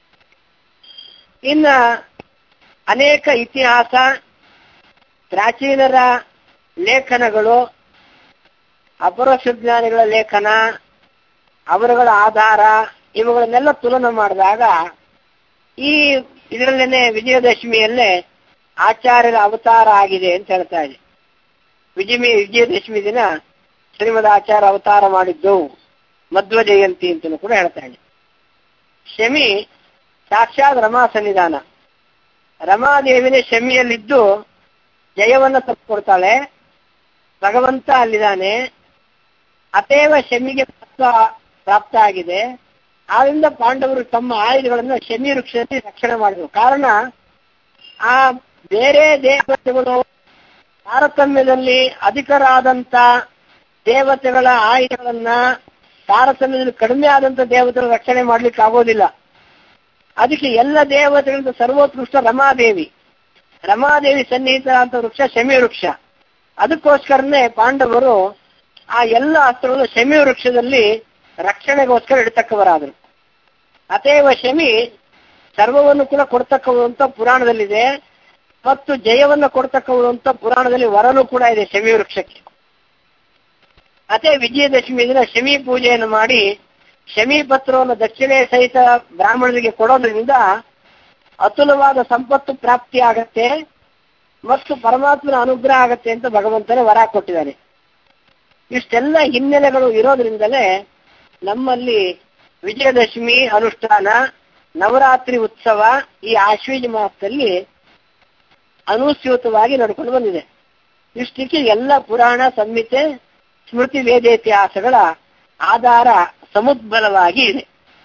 ಇನ್ನ ಅನೇಕ ಇತಿಹಾಸ ಪ್ರಾಚೀನರ ಲೇಖನಗಳು ಅಪರೋಕ್ಷ ಜ್ಞಾನಿಗಳ ಲೇಖನ ಅವರುಗಳ ಆಧಾರ ಇವುಗಳನ್ನೆಲ್ಲ ತುಲನೆ ಮಾಡಿದಾಗ ಈ ಇದರಲ್ಲೇನೆ ವಿಜಯದಶಮಿಯಲ್ಲೇ ಆಚಾರ್ಯರ ಅವತಾರ ಆಗಿದೆ ಅಂತ ಹೇಳ್ತಾ ಇದೆ ವಿಜಯ ವಿಜಯದಶಮಿ ದಿನ ಶ್ರೀಮದ್ ಆಚಾರ್ಯ ಅವತಾರ ಮಾಡಿದ್ದು ಮಧ್ವ ಜಯಂತಿ ಅಂತಲೂ ಕೂಡ ಹೇಳ್ತಾ ಇದೆ ಶಮಿ ಸಾಕ್ಷಾತ್ ರಮಾ ಸನ್ನಿಧಾನ ರಮಾದೇವಿನೇ ಶಮಿಯಲ್ಲಿದ್ದು ಜಯವನ್ನ ತಪ್ಪಿಕೊಡ್ತಾಳೆ ಭಗವಂತ ಅಲ್ಲಿದ್ದಾನೆ ಅತೇವ ಶಮಿಗೆ ತತ್ವ ಪ್ರಾಪ್ತ ಆಗಿದೆ ಆದ್ರಿಂದ ಪಾಂಡವರು ತಮ್ಮ ಆಯುಧಗಳನ್ನ ಶಮಿ ವೃಕ್ಷದಲ್ಲಿ ರಕ್ಷಣೆ ಮಾಡಿದ್ರು ಕಾರಣ ಆ ಬೇರೆ ದೇವತೆಗಳು ತಾರತಮ್ಯದಲ್ಲಿ ಅಧಿಕರಾದಂತ ದೇವತೆಗಳ ಆಯುಧಗಳನ್ನ ತಾರತಮ್ಯದಲ್ಲಿ ಕಡಿಮೆ ಆದಂತ ದೇವತೆಗಳ ರಕ್ಷಣೆ ಮಾಡ್ಲಿಕ್ಕೆ ಆಗೋದಿಲ್ಲ ಅದಕ್ಕೆ ಎಲ್ಲ ದೇವತೆಗಳಿಂದ ಸರ್ವೋತ್ಕೃಷ್ಟ ರಮಾದೇವಿ ರಮಾದೇವಿ ಸನ್ನಿಹಿತ ಅಂತ ವೃಕ್ಷ ಶಮಿ ವೃಕ್ಷ ಅದಕ್ಕೋಸ್ಕರನೇ ಪಾಂಡವರು ಆ ಎಲ್ಲ ಅಸ್ತ್ರಗಳು ಶಮಿ ವೃಕ್ಷದಲ್ಲಿ ರಕ್ಷಣೆಗೋಸ್ಕರ ಇಡತಕ್ಕವರಾದರು ಅತೇವ ಶಮಿ ಸರ್ವವನ್ನು ಕೂಡ ಕೊಡ್ತಕ್ಕವರು ಅಂತ ಪುರಾಣದಲ್ಲಿದೆ ಮತ್ತು ಜಯವನ್ನ ಕೊಡ್ತಕ್ಕವರು ಅಂತ ಪುರಾಣದಲ್ಲಿ ವರನು ಕೂಡ ಇದೆ ಶಮಿ ವೃಕ್ಷಕ್ಕೆ ಅದೇ ವಿಜಯದಶಮಿ ದಿನ ಶಮಿ ಪೂಜೆಯನ್ನು ಮಾಡಿ ಶಮಿ ಪತ್ರವನ್ನು ದಕ್ಷಿಣೆ ಸಹಿತ ಬ್ರಾಹ್ಮಣರಿಗೆ ಕೊಡೋದ್ರಿಂದ ಅತುಲವಾದ ಸಂಪತ್ತು ಪ್ರಾಪ್ತಿ ಆಗತ್ತೆ ಮತ್ತು ಪರಮಾತ್ಮನ ಅನುಗ್ರಹ ಆಗತ್ತೆ ಅಂತ ಭಗವಂತನೇ ವರ ಕೊಟ್ಟಿದ್ದಾನೆ ಇಷ್ಟೆಲ್ಲ ಹಿನ್ನೆಲೆಗಳು ಇರೋದ್ರಿಂದಲೇ ನಮ್ಮಲ್ಲಿ ವಿಜಯದಶಮಿ ಅನುಷ್ಠಾನ ನವರಾತ್ರಿ ಉತ್ಸವ ಈ ಆಶ್ವೀಜ ಮಾಸದಲ್ಲಿ ಅನುಸ್ಯೂತವಾಗಿ ನಡ್ಕೊಂಡು ಬಂದಿದೆ ಇಷ್ಟಕ್ಕೆ ಎಲ್ಲ ಪುರಾಣ ಸಂಹಿತೆ ಸ್ಮೃತಿ ವೇದೇತಿಹಾಸಗಳ ಆಧಾರ ಸಮುದ್ಬಲವಾಗಿ ಇದೆ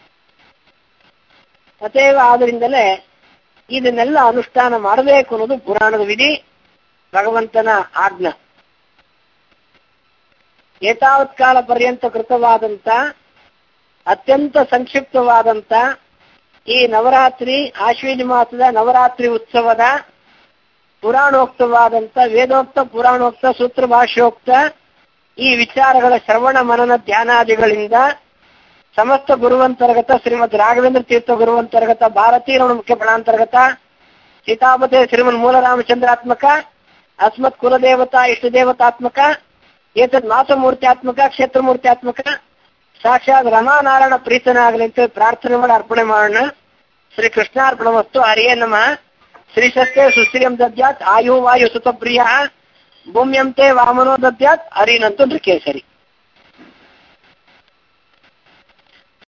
ಅತೇವ ಆದ್ರಿಂದಲೇ ಇದನ್ನೆಲ್ಲ ಅನುಷ್ಠಾನ ಮಾಡಬೇಕು ಅನ್ನೋದು ಪುರಾಣದ ವಿಧಿ ಭಗವಂತನ ಆಜ್ಞಾ ಏತಾವತ್ ಕಾಲ ಪರ್ಯಂತ ಕೃತವಾದಂತ ಅತ್ಯಂತ ಸಂಕ್ಷಿಪ್ತವಾದಂತ ಈ ನವರಾತ್ರಿ ಆಶ್ವೀಜ ಮಾಸದ ನವರಾತ್ರಿ ಉತ್ಸವದ ಪುರಾಣೋಕ್ತವಾದಂತ ವೇದೋಕ್ತ ಪುರಾಣೋಕ್ತ ಸೂತ್ರ ಭಾಷ್ಯೋಕ್ತ ಈ ವಿಚಾರಗಳ ಶ್ರವಣ ಮನನ ಧ್ಯಾನಾದಿಗಳಿಂದ ಸಮಸ್ತ ಗುರುವಂತರ್ಗತ ಶ್ರೀಮದ್ ರಾಘವೇಂದ್ರ ತೀರ್ಥ ಗುರುವಂತರ್ಗತ ಭಾರತೀಯ ರಮಣ ಮುಖ್ಯ ಪ್ರಣಾಂತರ್ಗತ ಸೀತಾಪತೆ ಶ್ರೀಮನ್ ಮೂಲರಾಮಚಂದ್ರಾತ್ಮಕ ಅಸ್ಮತ್ ಕುಲದೇವತಾ ಇಷ್ಟ ದೇವತಾತ್ಮಕ ಏತದ್ ಮಾಸಮೂರ್ತ್ಯಾತ್ಮಕ ಕ್ಷೇತ್ರಮೂರ್ತ್ಯಾತ್ಮಕ ಸಾಕ್ಷಾತ್ ರಮಾನಾರಾಯಣ ಪ್ರೀತನಾಗಲಿ ಅಂತ ಪ್ರಾರ್ಥನೆ ಮಾಡಿ ಅರ್ಪಣೆ ಮಾಡೋಣ ಶ್ರೀ ಕೃಷ್ಣಾರ್ಪಣ ವಸ್ತು ಹರಿಯೇ ನಮಃ ಶ್ರೀ ಸತ್ಯ ಸುಶ್ರಿಯಂ ದದ್ಯಾತ್ ಆಯು ವಾಯು ಸುತ ಪ್ರಿಯ ಭೂಮ್ಯಂತೆ ವಾಮನೋ ದದ್ಯಾತ್ ಹರಿನಂತು ನೃಕೇಸರಿ